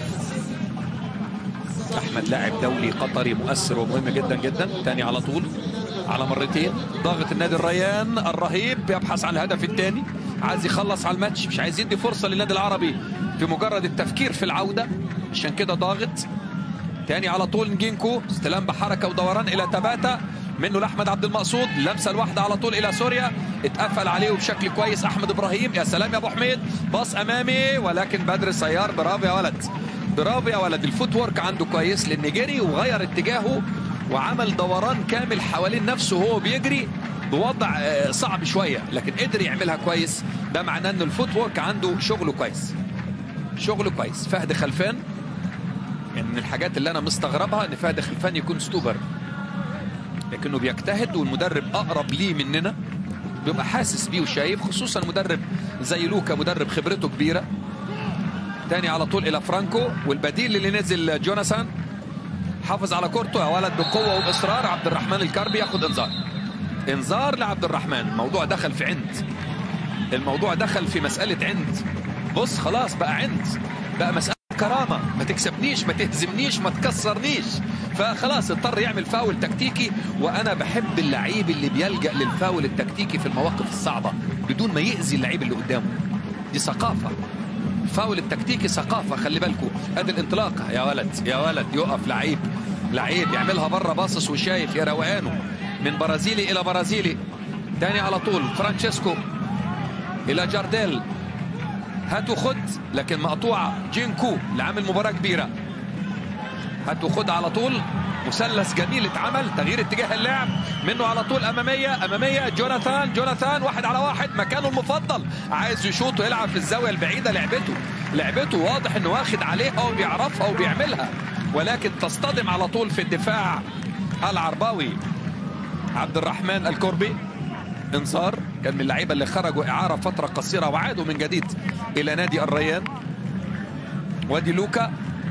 احمد لاعب دولي قطري مؤثر ومهم جدا جدا تاني على طول على مرتين ضاغط النادي الريان الرهيب يبحث عن الهدف الثاني عايز يخلص على الماتش مش عايز يدي فرصه للنادي العربي في مجرد التفكير في العوده عشان كده ضاغط تاني على طول نجينكو استلام بحركه ودوران الى تباتا منه لاحمد عبد المقصود لمسه الواحده على طول الى سوريا اتقفل عليه بشكل كويس احمد ابراهيم يا سلام يا ابو حميد باص امامي ولكن بدر سيار برافو يا ولد برافو يا ولد الفوت ورك عنده كويس لان جري وغير اتجاهه وعمل دوران كامل حوالين نفسه وهو بيجري بوضع صعب شويه لكن قدر يعملها كويس ده معناه ان الفوت ورك عنده شغله كويس شغله كويس فهد خلفان يعني من الحاجات اللي انا مستغربها ان فهد خلفان يكون ستوبر لكنه بيجتهد والمدرب اقرب ليه مننا بيبقى حاسس بيه وشايف خصوصا مدرب زي لوكا مدرب خبرته كبيره تاني على طول الى فرانكو والبديل اللي نزل جوناثان حافظ على كورته يا ولد بقوه واصرار عبد الرحمن الكربي ياخد انذار انذار لعبد الرحمن الموضوع دخل في عند الموضوع دخل في مساله عند بص خلاص بقى عند بقى مساله كرامه ما تكسبنيش ما تهزمنيش ما تكسرنيش فخلاص اضطر يعمل فاول تكتيكي وانا بحب اللعيب اللي بيلجا للفاول التكتيكي في المواقف الصعبه بدون ما ياذي اللعيب اللي قدامه دي ثقافه الفاول التكتيكي ثقافه خلي بالكم ادي الانطلاقه يا ولد يا ولد يقف لعيب لعيب يعملها بره باصص وشايف يا روقانه من برازيلي الى برازيلي تاني على طول فرانشيسكو الى جارديل هاتوا خد لكن مقطوعه جينكو اللي عامل مباراه كبيره هاتوا خد على طول مثلث جميل اتعمل تغيير اتجاه اللعب منه على طول اماميه اماميه جوناثان جوناثان واحد على واحد مكانه المفضل عايز يشوط ويلعب في الزاويه البعيده لعبته لعبته واضح انه واخد عليها وبيعرفها وبيعملها ولكن تصطدم على طول في الدفاع العرباوي عبد الرحمن الكربي انصار كان من اللعيبه اللي خرجوا اعاره فتره قصيره وعادوا من جديد الى نادي الريان وادي لوكا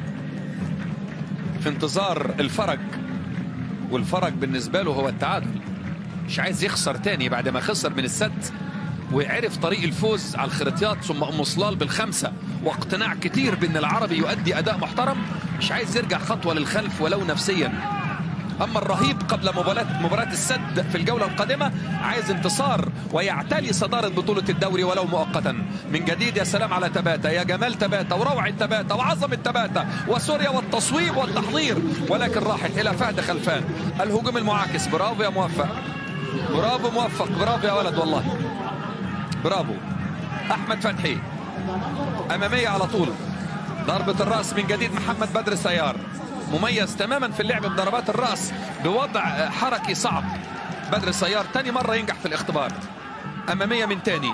في انتظار الفرج والفرج بالنسبه له هو التعادل مش عايز يخسر تاني بعد ما خسر من السد وعرف طريق الفوز على الخريطيات ثم ام صلال بالخمسه واقتناع كتير بان العربي يؤدي اداء محترم مش عايز يرجع خطوه للخلف ولو نفسيا اما الرهيب قبل مباراه مباراه السد في الجوله القادمه عايز انتصار ويعتلي صداره بطوله الدوري ولو مؤقتا من جديد يا سلام على تباتا يا جمال تباتا وروعه تباتا وعظمه تباتا وسوريا والتصويب والتحضير ولكن راحت الى فهد خلفان الهجوم المعاكس برافو يا موفق برافو موفق برافو يا ولد والله برافو احمد فتحي اماميه على طول ضربه الراس من جديد محمد بدر السيار مميز تماما في اللعب بضربات الراس بوضع حركي صعب بدر السيار تاني مره ينجح في الاختبار اماميه من تاني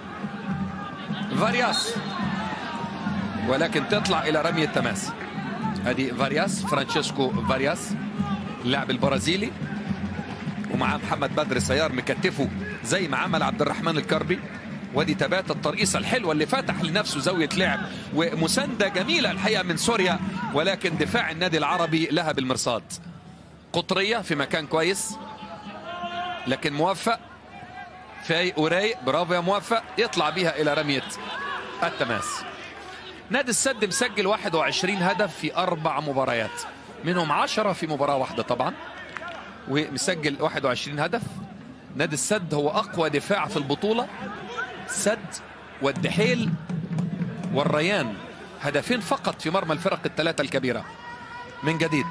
فارياس ولكن تطلع الى رمي التماس ادي فارياس فرانشيسكو فارياس اللاعب البرازيلي ومعاه محمد بدر السيار مكتفه زي ما عمل عبد الرحمن الكربي وادي تبات الترقيصه الحلوه اللي فتح لنفسه زاويه لعب ومسانده جميله الحقيقه من سوريا ولكن دفاع النادي العربي لها بالمرصاد قطريه في مكان كويس لكن موفق فايق ورايق برافو يا موفق يطلع بيها الى رميه التماس نادي السد مسجل 21 هدف في اربع مباريات منهم 10 في مباراه واحده طبعا ومسجل 21 هدف نادي السد هو اقوى دفاع في البطوله السد والدحيل والريان هدفين فقط في مرمى الفرق الثلاثه الكبيره من جديد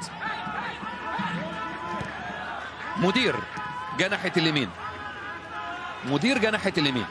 مدير جاء ناحيه اليمين مدير جاء ناحيه اليمين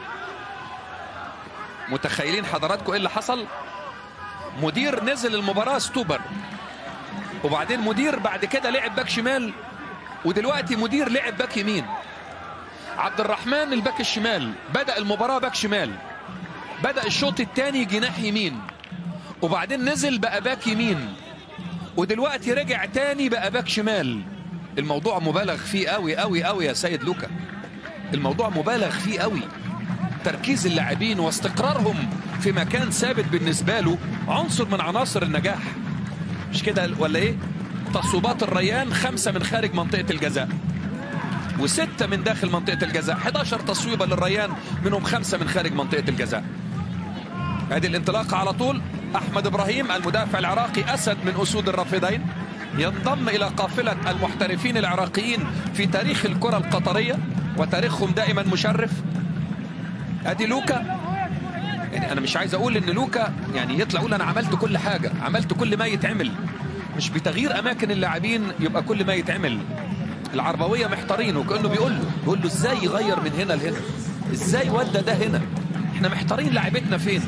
متخيلين حضراتكم ايه اللي حصل مدير نزل المباراه ستوبر وبعدين مدير بعد كده لعب باك شمال ودلوقتي مدير لعب باك يمين عبد الرحمن الباك الشمال بدأ المباراة باك شمال بدأ الشوط الثاني جناح يمين وبعدين نزل بقى باك يمين ودلوقتي رجع تاني بقى باك شمال الموضوع مبالغ فيه قوي قوي قوي يا سيد لوكا الموضوع مبالغ فيه قوي تركيز اللاعبين واستقرارهم في مكان ثابت بالنسبة له عنصر من عناصر النجاح مش كده ولا ايه تصويبات الريان خمسة من خارج منطقة الجزاء وستة من داخل منطقة الجزاء 11 تصويبة للريان منهم خمسة من خارج منطقة الجزاء هذه الانطلاقة على طول أحمد إبراهيم المدافع العراقي أسد من أسود الرافدين ينضم إلى قافلة المحترفين العراقيين في تاريخ الكرة القطرية وتاريخهم دائما مشرف ادي لوكا يعني انا مش عايز اقول ان لوكا يعني يطلع يقول انا عملت كل حاجه عملت كل ما يتعمل مش بتغيير اماكن اللاعبين يبقى كل ما يتعمل العربويه محتارين وكانه بيقول له بيقول له ازاي يغير من هنا لهنا ازاي ودى ده هنا احنا محتارين لعبتنا فين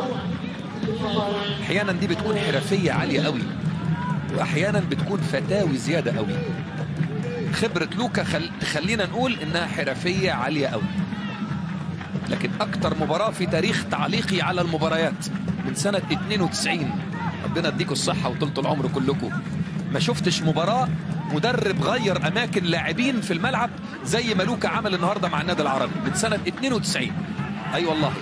احيانا دي بتكون حرفيه عاليه قوي واحيانا بتكون فتاوي زياده قوي خبره لوكا خل... خلينا نقول انها حرفيه عاليه قوي لكن اكتر مباراه في تاريخ تعليقي على المباريات من سنه 92 ربنا يديكم الصحه وطولة العمر كلكم ما شفتش مباراه مدرب غير اماكن لاعبين في الملعب زي ما لوكا عمل النهارده مع النادي العربي من سنه 92 اي أيوة والله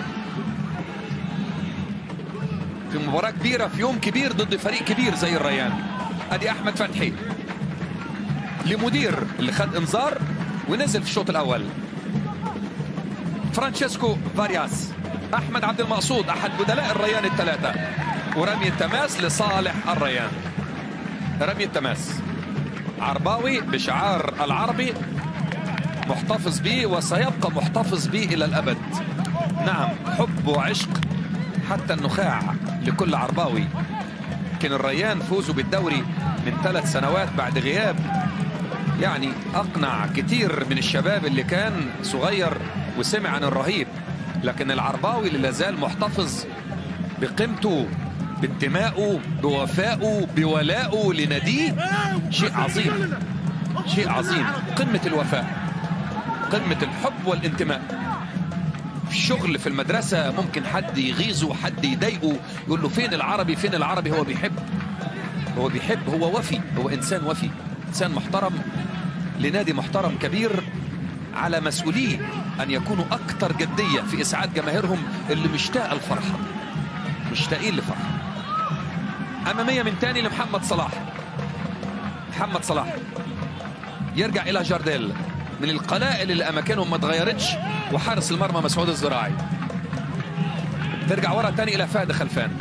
في مباراه كبيره في يوم كبير ضد فريق كبير زي الريان ادي احمد فتحي لمدير اللي خد انذار ونزل في الشوط الاول فرانشيسكو فارياس احمد عبد المقصود احد بدلاء الريان الثلاثه ورمي التماس لصالح الريان رمي التماس عرباوي بشعار العربي محتفظ به وسيبقى محتفظ به الى الابد نعم حب وعشق حتى النخاع لكل عرباوي كان الريان فوزوا بالدوري من ثلاث سنوات بعد غياب يعني اقنع كتير من الشباب اللي كان صغير وسمع عن الرهيب لكن العرباوي اللي لازال محتفظ بقيمته بانتمائه بوفائه بولائه لناديه شيء عظيم شيء عظيم قمة الوفاء قمة الحب والانتماء في الشغل في المدرسة ممكن حد يغيظه حد يضايقه يقول له فين العربي فين العربي هو بيحب هو بيحب هو وفي هو إنسان وفي إنسان محترم لنادي محترم كبير على مسؤوليه أن يكونوا أكثر جدية في إسعاد جماهيرهم اللي مشتاقة الفرحة مشتاقين لفرحة أمامية من تاني لمحمد صلاح محمد صلاح يرجع إلى جارديل من القلائل اللي أماكنهم ما اتغيرتش وحارس المرمى مسعود الزراعي ترجع ورا تاني إلى فهد خلفان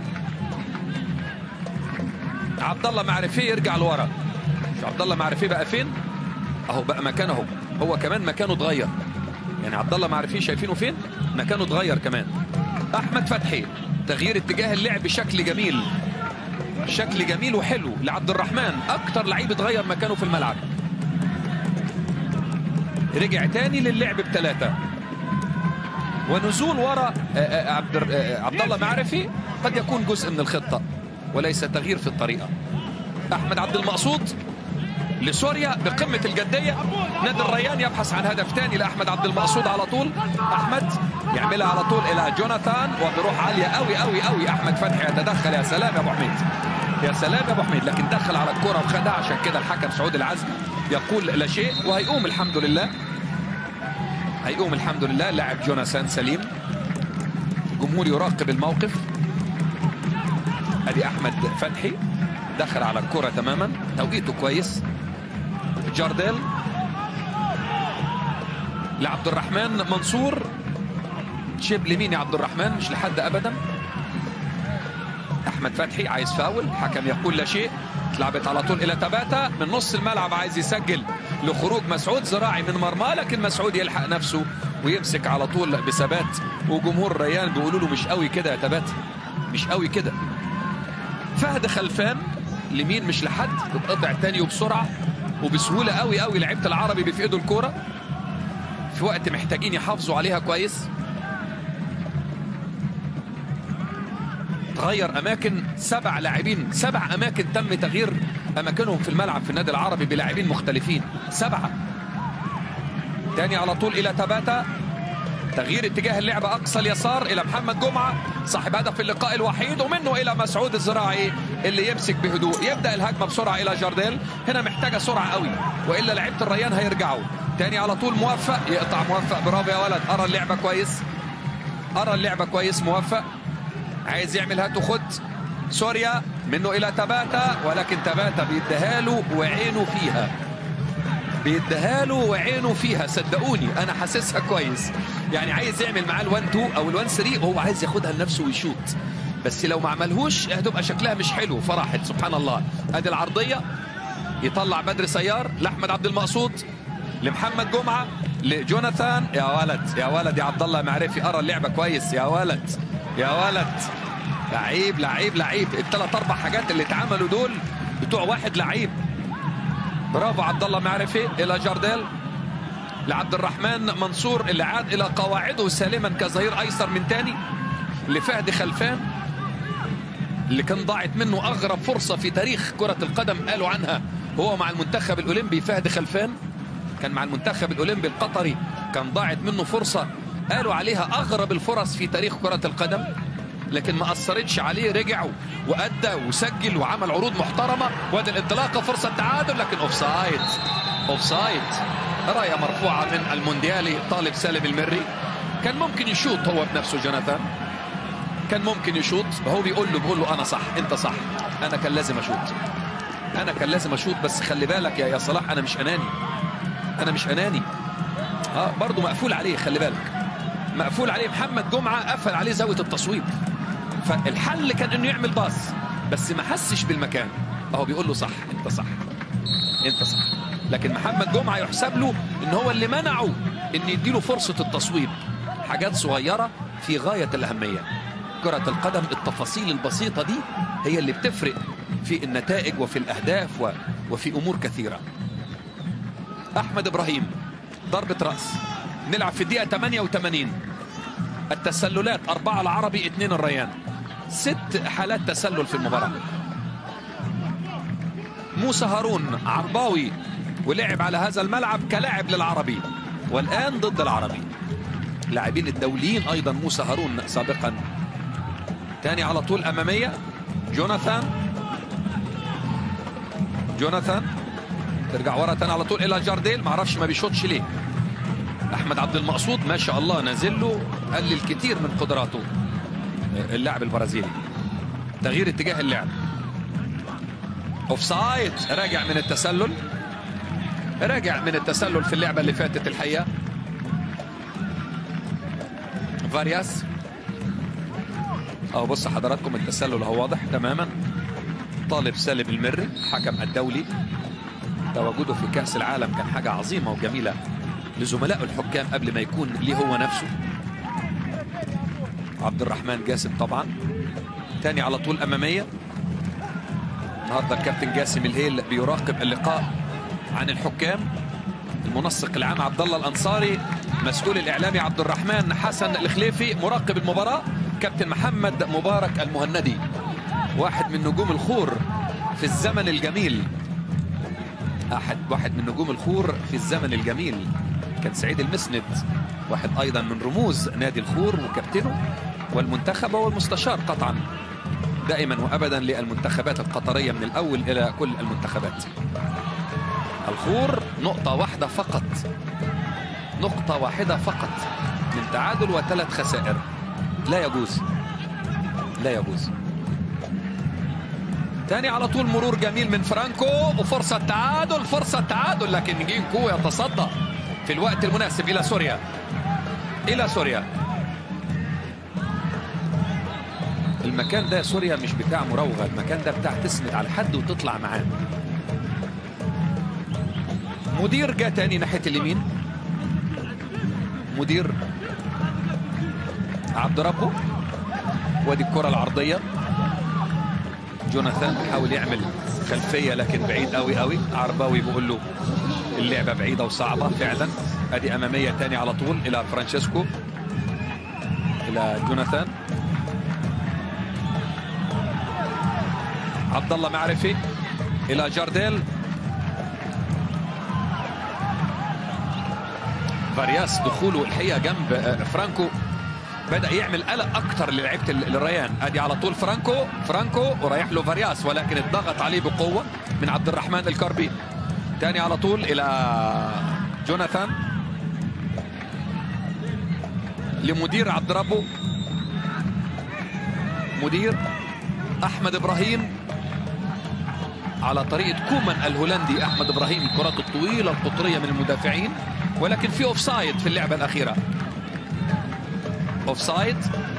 عبد الله معرفي يرجع لورا عبد الله معرفي بقى فين اهو بقى مكانه هو كمان مكانه اتغير يعني عبد الله معرفين شايفينه فين مكانه اتغير كمان احمد فتحي تغيير اتجاه اللعب بشكل جميل شكل جميل وحلو لعبد الرحمن اكتر لعيب اتغير مكانه في الملعب رجع تاني للعب بثلاثة ونزول وراء عبد عبد الله معرفي قد يكون جزء من الخطة وليس تغيير في الطريقة احمد عبد المقصود لسوريا بقمة الجدية نادي الريان يبحث عن هدف ثاني لأحمد عبد المقصود على طول أحمد يعملها على طول إلى جوناثان وبروح عالية قوي قوي قوي أحمد فتحي يتدخل يا سلام يا أبو حميد يا سلام يا أبو حميد لكن دخل على الكرة وخدها عشان كده الحكم سعود العزم يقول لا شيء وهيقوم الحمد لله هيقوم الحمد لله لاعب جوناثان سليم الجمهور يراقب الموقف ادي احمد فتحي دخل على الكرة تماما توقيته كويس جارديل لعبد الرحمن منصور شيب لمين يا عبد الرحمن مش لحد ابدا احمد فتحي عايز فاول حكم يقول لا شيء اتلعبت على طول الى تباتا من نص الملعب عايز يسجل لخروج مسعود زراعي من مرمى لكن مسعود يلحق نفسه ويمسك على طول بثبات وجمهور ريان بيقولوا له مش قوي كده يا تبات مش قوي كده فهد خلفان لمين مش لحد بتقطع تاني وبسرعه وبسهوله قوي قوي لعيبه العربي بيفقدوا الكوره في وقت محتاجين يحافظوا عليها كويس تغير اماكن سبع لاعبين سبع اماكن تم تغيير اماكنهم في الملعب في النادي العربي بلاعبين مختلفين سبعه تاني على طول الى تباتا تغيير اتجاه اللعب اقصى اليسار الى محمد جمعه صاحب هدف اللقاء الوحيد ومنه الى مسعود الزراعي اللي يمسك بهدوء يبدا الهجمه بسرعه الى جارديل هنا محتاجه سرعه قوي والا لعيبه الريان هيرجعوا تاني على طول موفق يقطع موفق برافو يا ولد ارى اللعبه كويس ارى اللعبه كويس موفق عايز يعمل هات وخد سوريا منه الى تباتا ولكن تباتا بيديها له وعينه فيها بيديها له وعينه فيها صدقوني انا حاسسها كويس يعني عايز يعمل معاه ال1 2 او ال1 3 وهو عايز ياخدها لنفسه ويشوت بس لو ما عملهوش هتبقى شكلها مش حلو فراحت سبحان الله ادي العرضيه يطلع بدر سيار لاحمد عبد المقصود لمحمد جمعه لجوناثان يا ولد يا ولد يا عبد الله معرفي ارى اللعبه كويس يا ولد يا ولد لعيب لعيب لعيب الثلاث اربع حاجات اللي اتعملوا دول بتوع واحد لعيب برافو عبد الله معرفي الى جارديل لعبد الرحمن منصور اللي عاد الى قواعده سالما كظهير ايسر من تاني لفهد خلفان اللي كان ضاعت منه اغرب فرصه في تاريخ كره القدم قالوا عنها هو مع المنتخب الاولمبي فهد خلفان كان مع المنتخب الاولمبي القطري كان ضاعت منه فرصه قالوا عليها اغرب الفرص في تاريخ كره القدم لكن ما اثرتش عليه رجع وادى وسجل وعمل عروض محترمه وادي الانطلاقه فرصه تعادل لكن اوفسايد اوفسايد رايه مرفوعه من المونديالي طالب سالم المري كان ممكن يشوط هو بنفسه جوناثان كان ممكن يشوط هو بيقول له بيقول له انا صح انت صح انا كان لازم اشوط انا كان لازم اشوط بس خلي بالك يا يا صلاح انا مش اناني انا مش اناني اه برضه مقفول عليه خلي بالك مقفول عليه محمد جمعه قفل عليه زاويه التصويب فالحل كان انه يعمل باص بس ما حسش بالمكان اهو بيقول له صح انت صح انت صح لكن محمد جمعه يحسب له ان هو اللي منعه ان يديله فرصه التصويب حاجات صغيره في غايه الاهميه كره القدم التفاصيل البسيطه دي هي اللي بتفرق في النتائج وفي الاهداف و... وفي امور كثيره احمد ابراهيم ضربه راس نلعب في الدقيقه 88 التسللات أربعة العربي اثنين الريان ست حالات تسلل في المباراة موسى هارون عرباوي ولعب على هذا الملعب كلاعب للعربي والآن ضد العربي لاعبين الدوليين أيضا موسى هارون سابقا تاني على طول أمامية جوناثان جوناثان ترجع ورا تاني على طول إلى جارديل معرفش ما بيشوطش ليه احمد عبد المقصود ما شاء الله نازل له قلل كتير من قدراته اللاعب البرازيلي تغيير اتجاه اللعب اوفسايد راجع من التسلل راجع من التسلل في اللعبه اللي فاتت الحقيقه فارياس اهو بص حضراتكم التسلل اهو واضح تماما طالب سالم المري حكم الدولي تواجده في كاس العالم كان حاجه عظيمه وجميله لزملاء الحكام قبل ما يكون ليه هو نفسه عبد الرحمن جاسم طبعا تاني على طول أمامية النهارده الكابتن جاسم الهيل بيراقب اللقاء عن الحكام المنسق العام عبد الله الأنصاري مسؤول الإعلامي عبد الرحمن حسن الخليفي مراقب المباراة كابتن محمد مبارك المهندي واحد من نجوم الخور في الزمن الجميل أحد واحد من نجوم الخور في الزمن الجميل كان سعيد المسند واحد ايضا من رموز نادي الخور وكابتنه والمنتخب هو المستشار قطعا دائما وابدا للمنتخبات القطريه من الاول الى كل المنتخبات الخور نقطه واحده فقط نقطه واحده فقط من تعادل وثلاث خسائر لا يجوز لا يجوز تاني على طول مرور جميل من فرانكو وفرصه تعادل فرصه تعادل لكن جينكو يتصدى في الوقت المناسب إلى سوريا إلى سوريا المكان ده سوريا مش بتاع مراوغة المكان ده بتاع تسند على حد وتطلع معاه مدير جاء تاني ناحيه اليمين مدير عبد ربه وادي الكره العرضيه جوناثان بيحاول يعمل خلفيه لكن بعيد قوي قوي عرباوي بيقول له اللعبه بعيده وصعبه فعلا ادي اماميه تاني على طول الى فرانشيسكو الى جوناثان عبد الله معرفي الى جارديل فارياس دخوله الحقيقه جنب فرانكو بدا يعمل قلق اكتر للعيبه الريان ادي على طول فرانكو فرانكو ورايح له فارياس ولكن اتضغط عليه بقوه من عبد الرحمن الكربي تاني على طول الى جوناثان لمدير عبد ربه مدير احمد ابراهيم على طريقه كومان الهولندي احمد ابراهيم الكرات الطويله القطريه من المدافعين ولكن في اوف سايد في اللعبه الاخيره اوف سايد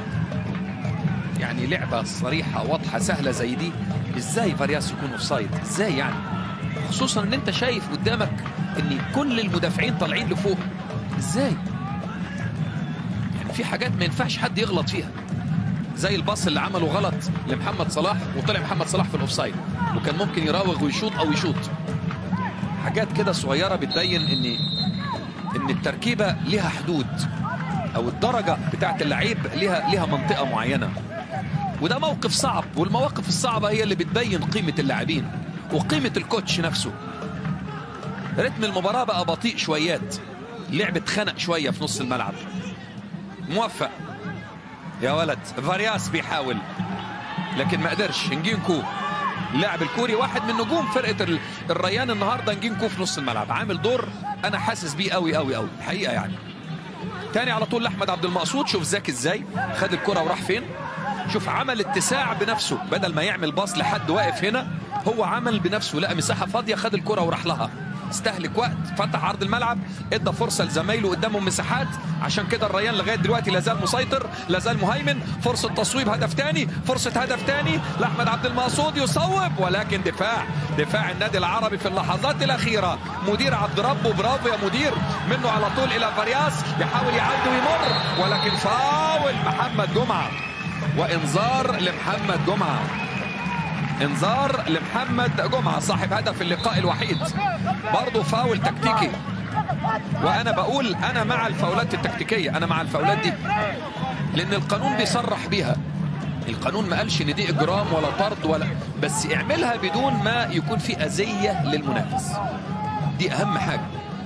يعني لعبه صريحه واضحه سهله زي دي ازاي فارياس يكون اوف سايد ازاي يعني خصوصا ان انت شايف قدامك ان كل المدافعين طالعين لفوق ازاي يعني في حاجات ما ينفعش حد يغلط فيها زي الباص اللي عمله غلط لمحمد صلاح وطلع محمد صلاح في الاوفسايد وكان ممكن يراوغ ويشوط او يشوط حاجات كده صغيره بتبين ان ان التركيبه ليها حدود او الدرجه بتاعت اللعيب ليها ليها منطقه معينه وده موقف صعب والمواقف الصعبه هي اللي بتبين قيمه اللاعبين وقيمه الكوتش نفسه رتم المباراه بقى بطيء شويات لعب اتخنق شويه في نص الملعب موفق يا ولد فارياس بيحاول لكن ما قدرش نجينكو اللاعب الكوري واحد من نجوم فرقه الريان النهارده نجينكو في نص الملعب عامل دور انا حاسس بيه قوي قوي قوي الحقيقه يعني تاني على طول لاحمد عبد المقصود شوف ذاك ازاي خد الكره وراح فين شوف عمل اتساع بنفسه بدل ما يعمل باص لحد واقف هنا هو عمل بنفسه لقى مساحه فاضيه خد الكره وراح لها استهلك وقت فتح عرض الملعب ادى فرصه لزمايله قدامهم مساحات عشان كده الريان لغايه دلوقتي لازال مسيطر لازال مهيمن فرصه تصويب هدف ثاني فرصه هدف ثاني لاحمد عبد المقصود يصوب ولكن دفاع دفاع النادي العربي في اللحظات الاخيره مدير عبد ربه برافو يا مدير منه على طول الى فارياس يحاول يعدي ويمر ولكن فاول محمد جمعه وانذار لمحمد جمعه انذار لمحمد جمعه صاحب هدف اللقاء الوحيد برضه فاول تكتيكي وانا بقول انا مع الفاولات التكتيكيه انا مع الفاولات دي لان القانون بيصرح بيها القانون ما قالش ان دي اجرام ولا طرد ولا بس اعملها بدون ما يكون في اذيه للمنافس دي اهم حاجه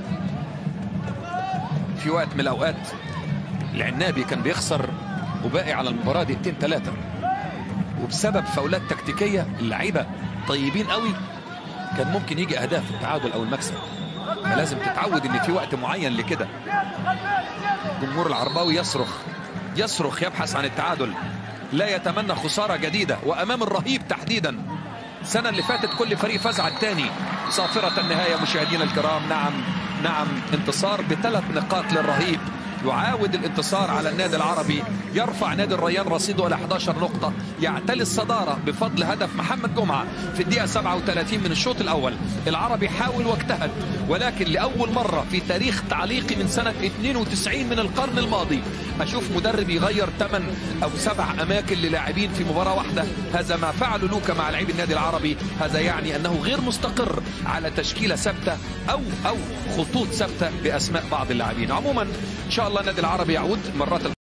في وقت من الاوقات العنابي كان بيخسر وباقي على المباراه دقيقتين ثلاثه وبسبب فاولات تكتيكيه اللعيبه طيبين قوي كان ممكن يجي اهداف التعادل او المكسب فلازم تتعود ان في وقت معين لكده جمهور العرباوي يصرخ يصرخ يبحث عن التعادل لا يتمنى خساره جديده وامام الرهيب تحديدا السنه اللي فاتت كل فريق فاز على الثاني صافره النهايه مشاهدينا الكرام نعم نعم انتصار بثلاث نقاط للرهيب يعاود الانتصار على النادي العربي يرفع نادي الريان رصيده الى 11 نقطة يعتلي الصدارة بفضل هدف محمد جمعة في الدقيقة 37 من الشوط الأول العربي حاول واجتهد ولكن لأول مرة في تاريخ تعليقي من سنة 92 من القرن الماضي أشوف مدرب يغير 8 أو 7 أماكن للاعبين في مباراة واحدة هذا ما فعله لوكا مع لاعبي النادي العربي هذا يعني أنه غير مستقر على تشكيلة ثابتة أو أو خطوط ثابتة بأسماء بعض اللاعبين عموما إن شاء الله النادي العربي يعود مرات